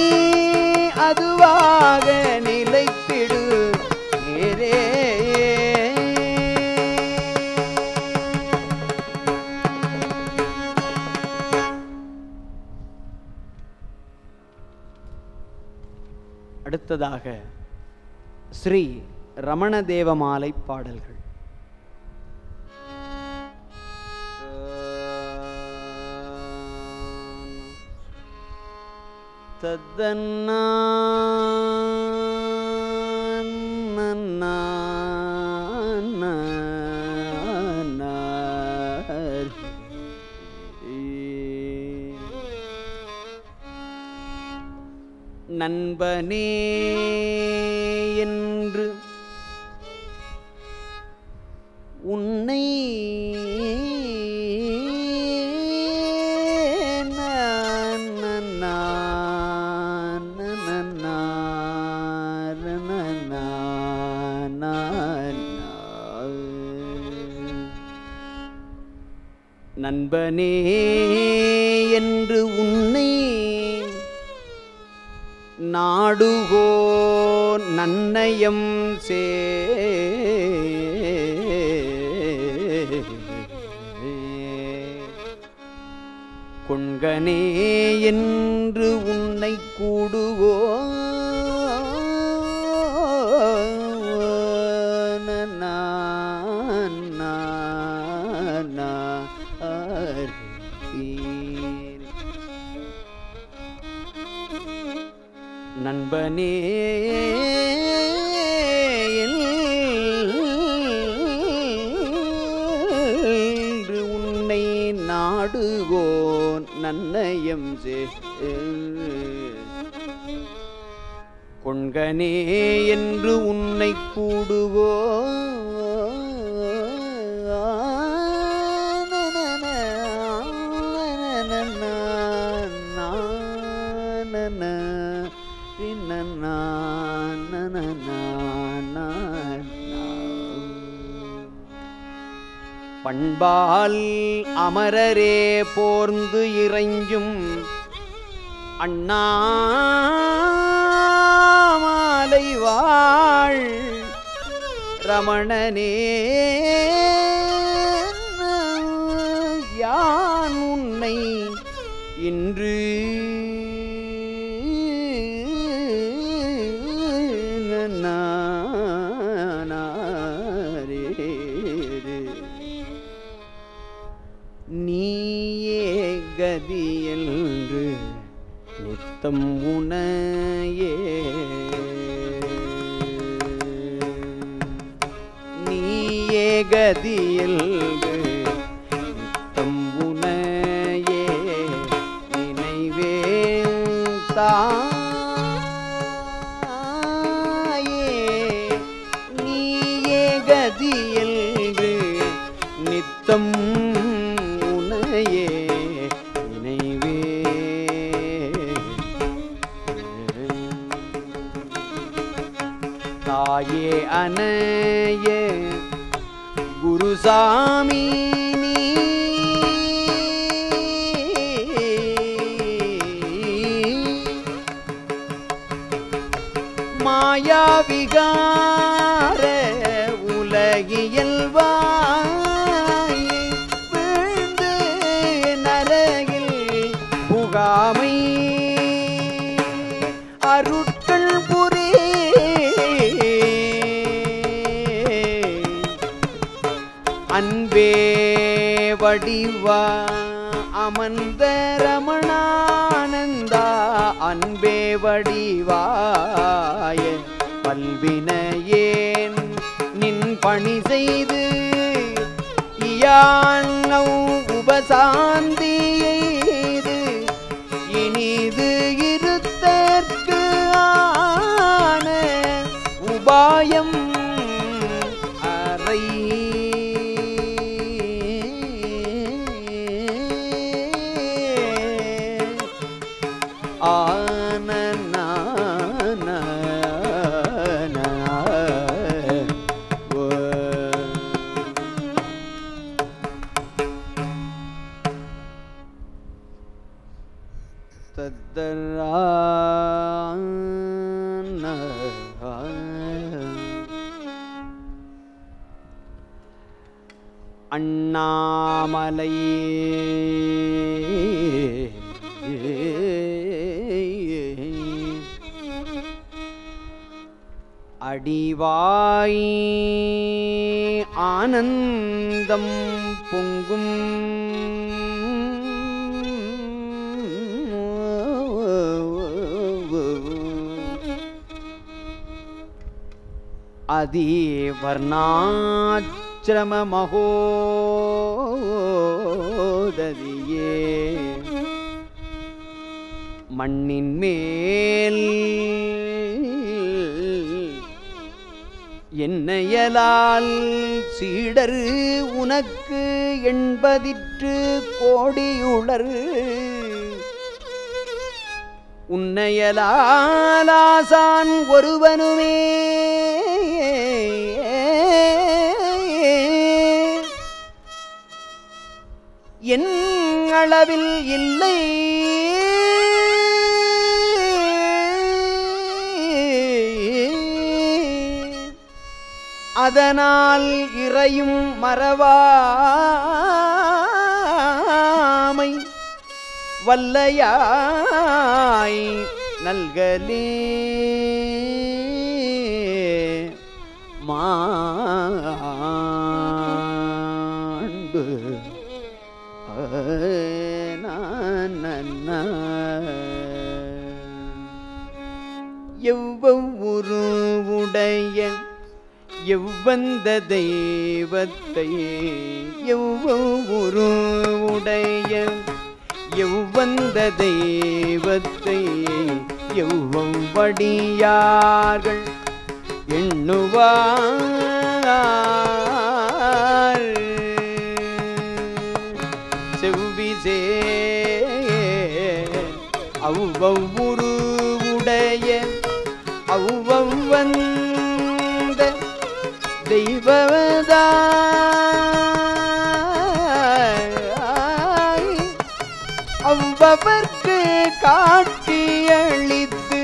அதுவாக நிலைத்திடு நேரே அடுத்ததாக ஸ்ரீ ரமண தேவமாலை பாடல்கள் தத்தன்னா நண்பனே என்று உன்னை நான் நான் நான் நான் நான் நான் நான் நண்பனே என்று உன்னை நாடுகோ நன்னயம் சே கொண்கனே என்று உன்னை கூடுவோ நன்னா, நா, நா, அருகீர். நண்பனே என்று உன்னை நாடுகோன் நன்னயம் சே கொண்கனே என்று உன்னை கூடுவோ பண்பால் அமரரே போர்ந்து இறைஞ்சும் அண்ணாமாலை வாழ் ரமணனே யான் உன்னை இன்று நீயே கதி என்று நித்தம் உனையே நீயே கதி என்று நித்தம் உனையே நினைவேன் தாயே நீயே கதி என்று நித்தம் உனையே நினைவே தாயே அனைய குருசாமி நீ மாயாவிகார உலகியல்வாய் வீழ்ந்து நரகில் புகாமை அருட்கள் புரி அன்பே வடிவா அமர்ந்த ரமணானந்தா அன்பே வடிவாய பல்வினையேன் நின் பணி செய்து இயான் உபசாந்தி எய்து இனிது இருத்தற்கு ஆன உபாயம் அறை ஆன அண்ணாமலை அடிவாய் ஆனந்தம் பொங்கும் அதி வர்ணாச்சிரம மகோததியே மண்ணின் மேல் என்னையலால் சீடர் உனக்கு எண்பதிற்று கோடியுளர் உன்னையலாலாசான் ஒருவனுமே என் அளவில் இல்லை அதனால் இறையும் மறவாமை வல்லையாய் நல்கலே மாண்பு எவ்வொரு உடைய எவ்வந்த தெய்வத்தை எவ்வொரு உடைய எவ்வந்த தெய்வத்தை எவ்வடியார்கள் எண்ணுவார் செவ்விசே அவ்வொரு உடைய அவ்வந்த தெய்வதாய் அவ்வவர்க்கு காட்சியளித்து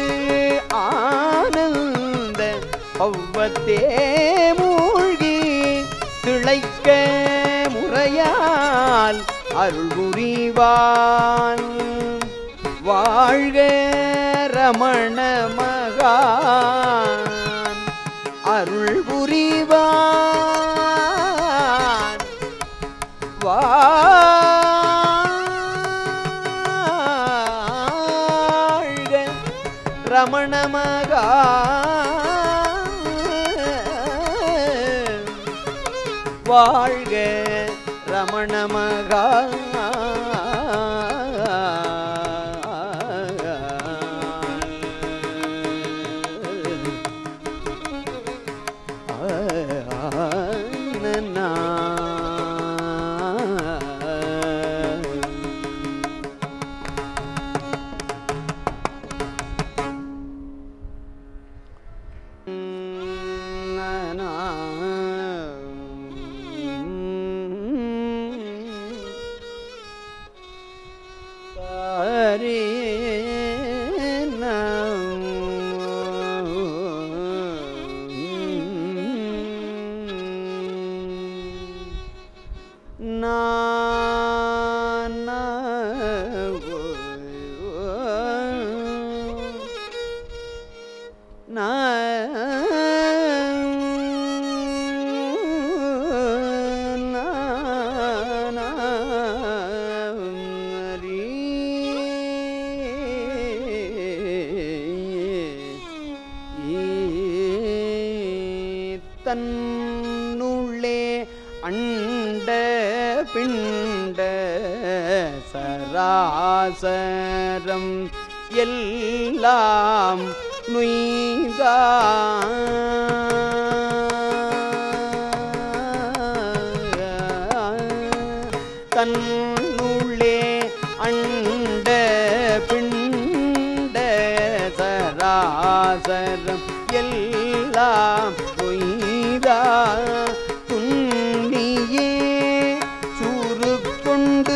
ஆனந்த அவ்வத்தே மூழ்கி திளைக்க முறையால் அருள் புரிவான் வாழ்க ரமண மகான் அருள் புரிவான் வா ரமணமகா வாழ்க ரமணமகா தன்னுள்ளே அண்ட பிண்ட சராசரம் எல்லாம் நுய்கா தன்னுள்ளே அண்ட பிண்ட சராசரம் எல்லாம் பொய்தா துண்ணியே சுருக்கொண்டு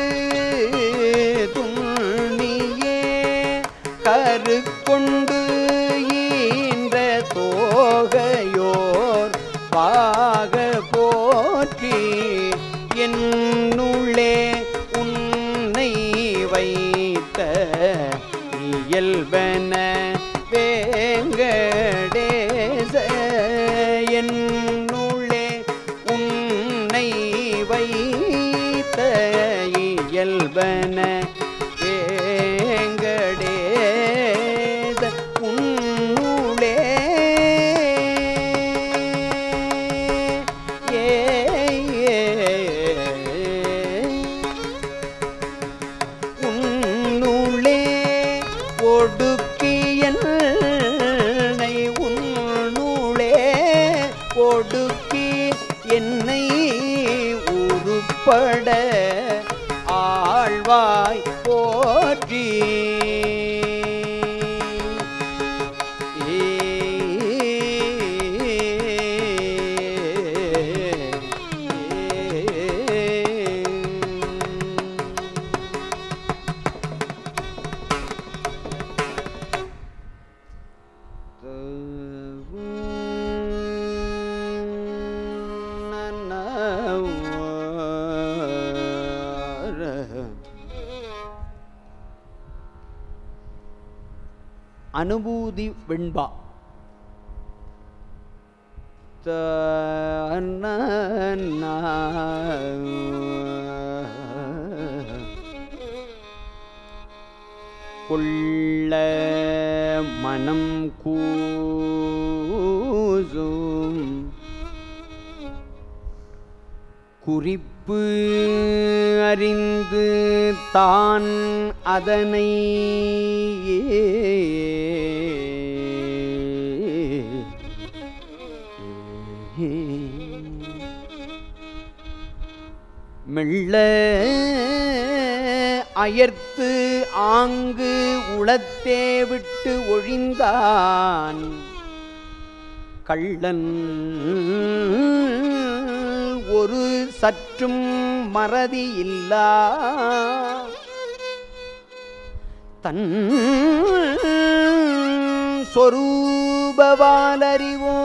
துண்ணியே கருக்கொண்டு ஈன்ற தோகையோர் பாக போற்றி என்னுள்ளே உன்னை வைத்த இயல்பன வேங்கடேச என்னுள்ளே உன்னை வைத்த இயல்பன வேங்கடேச உன்னுளே ஏ உன்னுளே ஒடுக்கியன்னை உன்னுளே ஒடுக்கி என்னை உருப்பட ஆழ்வாய் போற்றி அனுபூதி வெண்பா கொள்ள மனம் கூசும் குறிப்பு அறிந்து தான் அதனை மெல்ல அயர்த்து ஆங்கு உளத்தே விட்டு ஒழிந்தான் கள்ளன் ஒரு சற்றும் மறதி இல்லா தன் சொரூபவாலறிவோ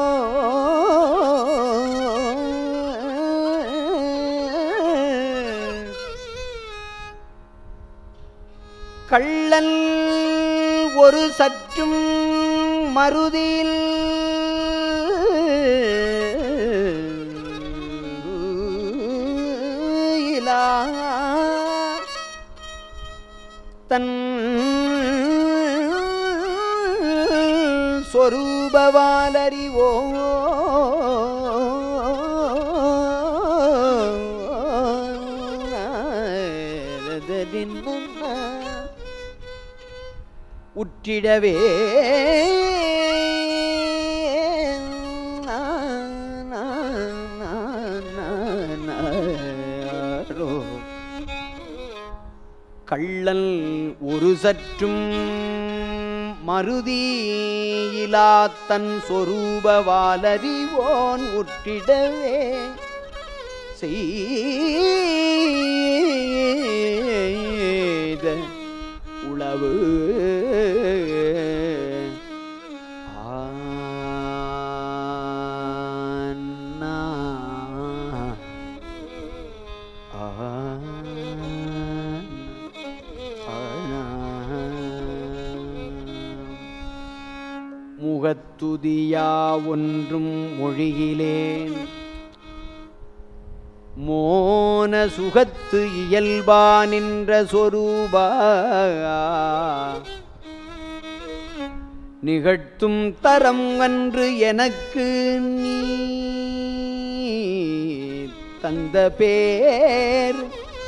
கள்ளன் ஒரு சற்றும் மருதில் இலா தன் சொரூபவாலறிவோ உற்றிடவே கள்ளல் ஒரு சற்றும் மருதியிலா தன் சொரூபவாலறிவோன் உற்றிடவே செய்த உளவு ஆன்னா. முகத்துதியா ஒன்றும் மொழியிலேன் மோன சுகத்து இயல்பா நின்ற சொரூபா நிகழ்த்தும் தரம் அன்று எனக்கு நீ தந்த பேர்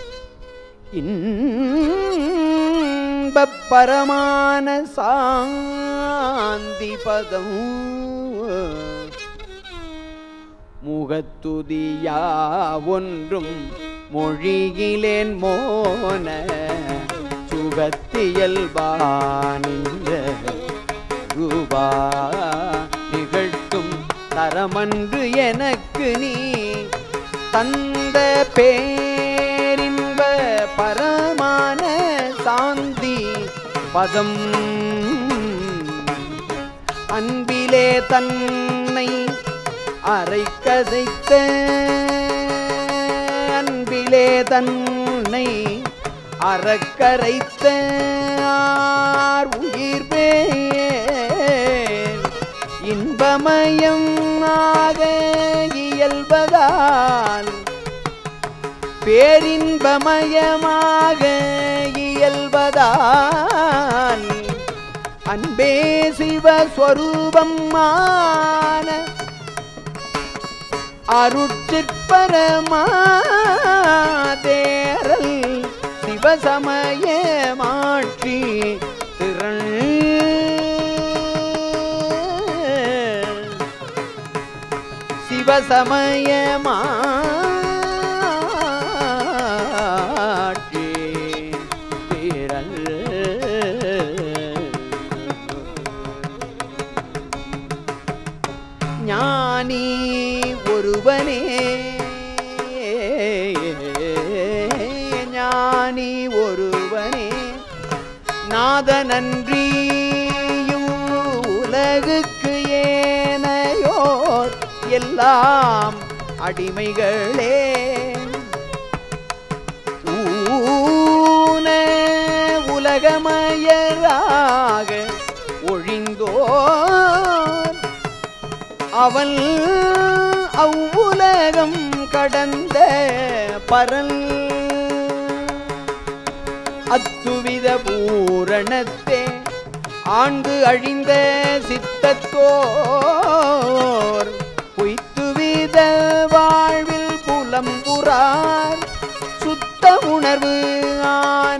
இன்பப் பரமான சாந்தி பதம் முகத்துதியா ஒன்றும் மொழியிலேன் மோன சுகத்தியல்பானின்ற ரூபா நிகழ்த்தும் தரமன்று எனக்கு நீ தந்த பேரின்ப பரமான சாந்தி பதம் அன்பிலே தன்னை அரை கதைத்த அன்பிலே தன்னை அறக்கரைத்த ஆர் உயிர் பேர் இன்பமயம் ஆக இயல்பதால் பேரின்பமயமாக இயல்பதால் அன்பே சிவஸ்வரூபம் மான அருட்சிற்பரமாதேரல் சிவசமய மாற்றி திரள் சிவசமய மாற்றி திரள் ஞானி ஒருவனே ஞானி ஒருவனே நாதனன்றியும் உலகுக்கு ஏனையோர் எல்லாம் அடிமைகளே ஊன உலகமயராக ஒழிந்தோர் அவள் அவ்வுலகம் கடந்த பரல் அத்துவித பூரணத்தே ஆண்டு அழிந்த சித்தத்தோர் பொய்த்துவித வாழ்வில் புலம்புறார் சுத்த உணர்வு ஆன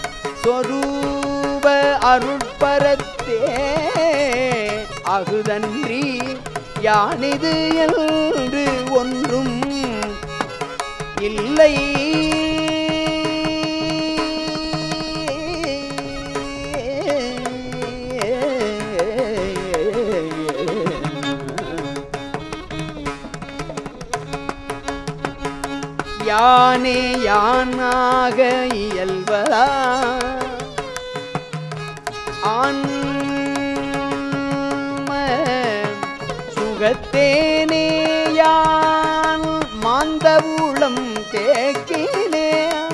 சொரூப அருட்பரத்தே அகுதன்றி யானிது என்று ஒன்றும் இல்லை யானே யானாக இயல்பதா ஆன்ம சுகத்தேனே யான் மாந்த உளம் தேக்கினே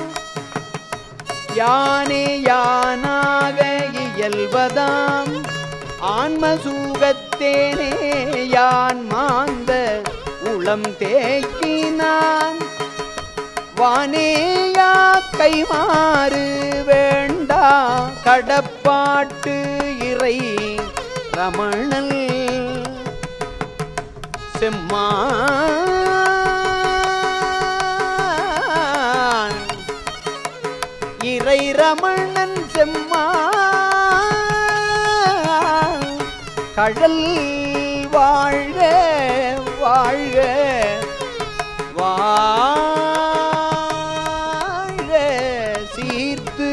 யானே யானாக இயல்பதாம் ஆன்ம சுகத்தேனே யான் மாந்த உளம் தேக்கினான் வானேயா கைமாறு வேண்டா கடப்பாட்டு இறை ரமணல் செம்மான் இறை ரமணன் செம்மான் கழல் வாழ்க வாழ்க வாழ்க சீர்த்து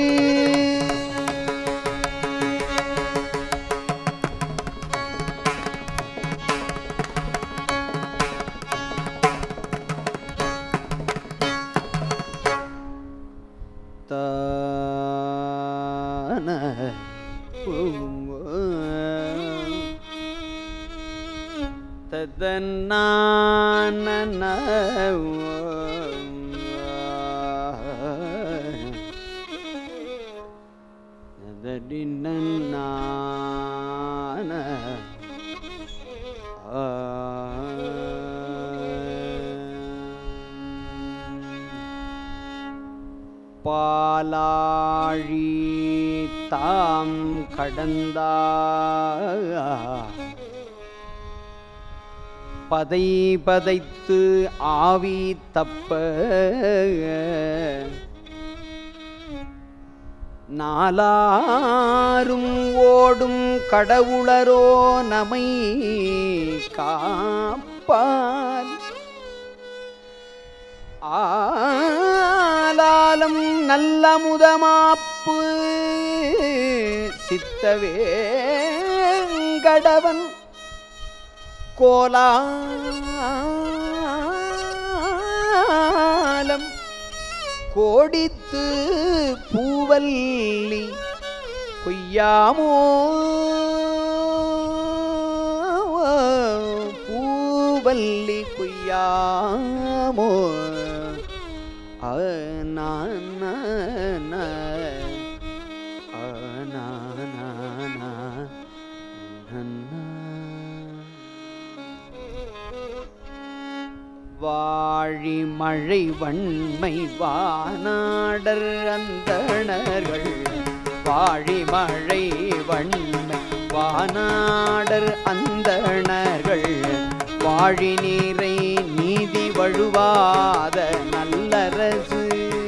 தான ததன்னான ததடின்னான பாலாழி தாம் கடந்தா பதை பதைத்து ஆவி தப்ப நாலாரும் ஓடும் கடவுளரோ நமை காப்பார் ஆலாலம் நல்ல முதமாப்பு சித்தவேங்கடவன் கோலாலம் கோடித்து பூவல்லி கொய்யாமோ பூவல்லி கொய்யாமோ வாழி மழை வன்மை வானாடர் அந்தணர்கள் வாழி மழை வன்மை வானாடர் அந்தணர்கள் வாழி நீரை நீதி வழுவாத நல்லரசு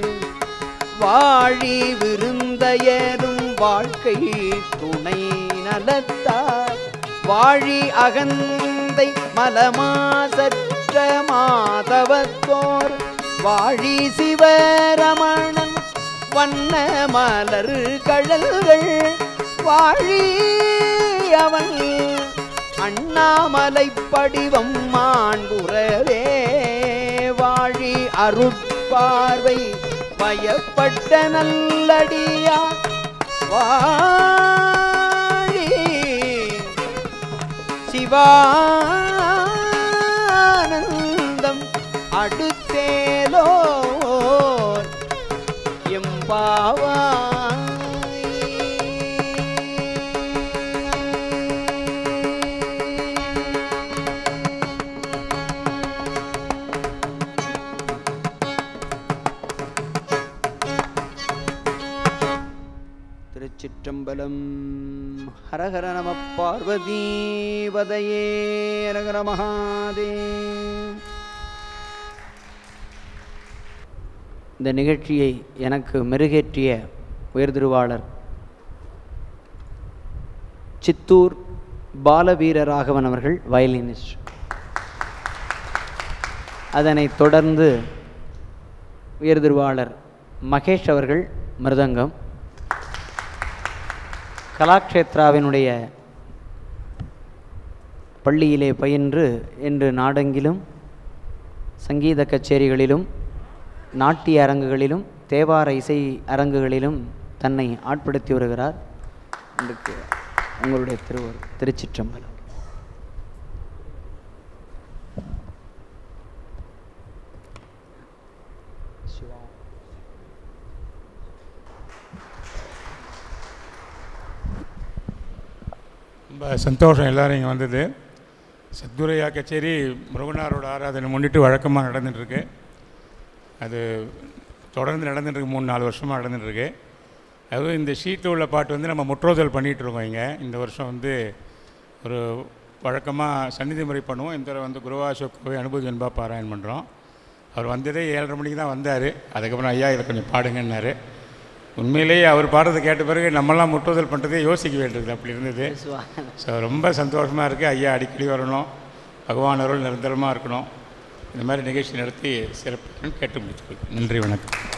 வாழி விருந்தையரும் வாழ்க்கை துணை நலத்தார் வாழி அகந்தை மலமாசற்ற மாதவத்தோர் வாழி சிவரமணன் வண்ண மலர் கழல்கள் வாழி அவன் அண்ணாமலை படிவம் மாண்புறவே வாழி அருட்பார்வை பயப்பட்ட நல்லடியா வாழி சிவானந்தம் அடுத்தேலோர் எம்பாவாய் திருச்சிற்றம்பலம் ஹரஹர நம பார்வதீபதையே ஹரஹர மகாதே இந்த நிகழ்ச்சியை எனக்கு மெருகேற்றிய உயர்திருவாளர் சித்தூர் பாலவீரராகவன் அவர்கள் வயலினிஸ்ட் அதனைத் தொடர்ந்து உயர்திருவாளர் மகேஷ் அவர்கள் மிருதங்கம் கலாக்ஷேத்ராவினுடைய பள்ளியிலே பயின்று இன்று நாடெங்கிலும் சங்கீத கச்சேரிகளிலும் நாட்டிய அரங்குகளிலும் தேவார இசை அரங்குகளிலும் தன்னை ஆட்படுத்தி வருகிறார் இன்றைக்கு உங்களுடைய திருவர் திருச்சிற்றம்பலம் ரொம்ப சந்தோஷம் எல்லாரும் இங்கே வந்தது சத்குரையா கச்சேரி முருகனாரோட ஆராதனை முன்னிட்டு வழக்கமாக நடந்துட்டுருக்கு அது தொடர்ந்து நடந்துட்டுருக்கு மூணு நாலு வருஷமாக நடந்துட்டுருக்கு அதுவும் இந்த ஷீட்டில் உள்ள பாட்டு வந்து நம்ம முற்றோதல் பண்ணிகிட்டு இருக்கோம் இங்கே இந்த வருஷம் வந்து ஒரு வழக்கமாக சந்நிதி முறை பண்ணுவோம் இந்த தடவை வந்து குருவாசோக்கோவை அனுபூதி என்பா பாராயணம் பண்ணுறோம் அவர் வந்ததே ஏழரை மணிக்கு தான் வந்தார் அதுக்கப்புறம் ஐயா இதை கொஞ்சம் பாடுங்கன்னாரு உண்மையிலேயே அவர் பாடுறதை கேட்ட பிறகு நம்மலாம் முட்டுதல் பண்ணுறதே யோசிக்க வேண்டியது அப்படி இருந்தது ஸோ ரொம்ப சந்தோஷமாக இருக்குது ஐயா அடிக்கடி வரணும் பகவான் அருள் நிரந்தரமாக இருக்கணும் இந்த மாதிரி நிகழ்ச்சி நடத்தி சிறப்பு கேட்டு முடிச்சுக்கொள்கிறேன் நன்றி வணக்கம்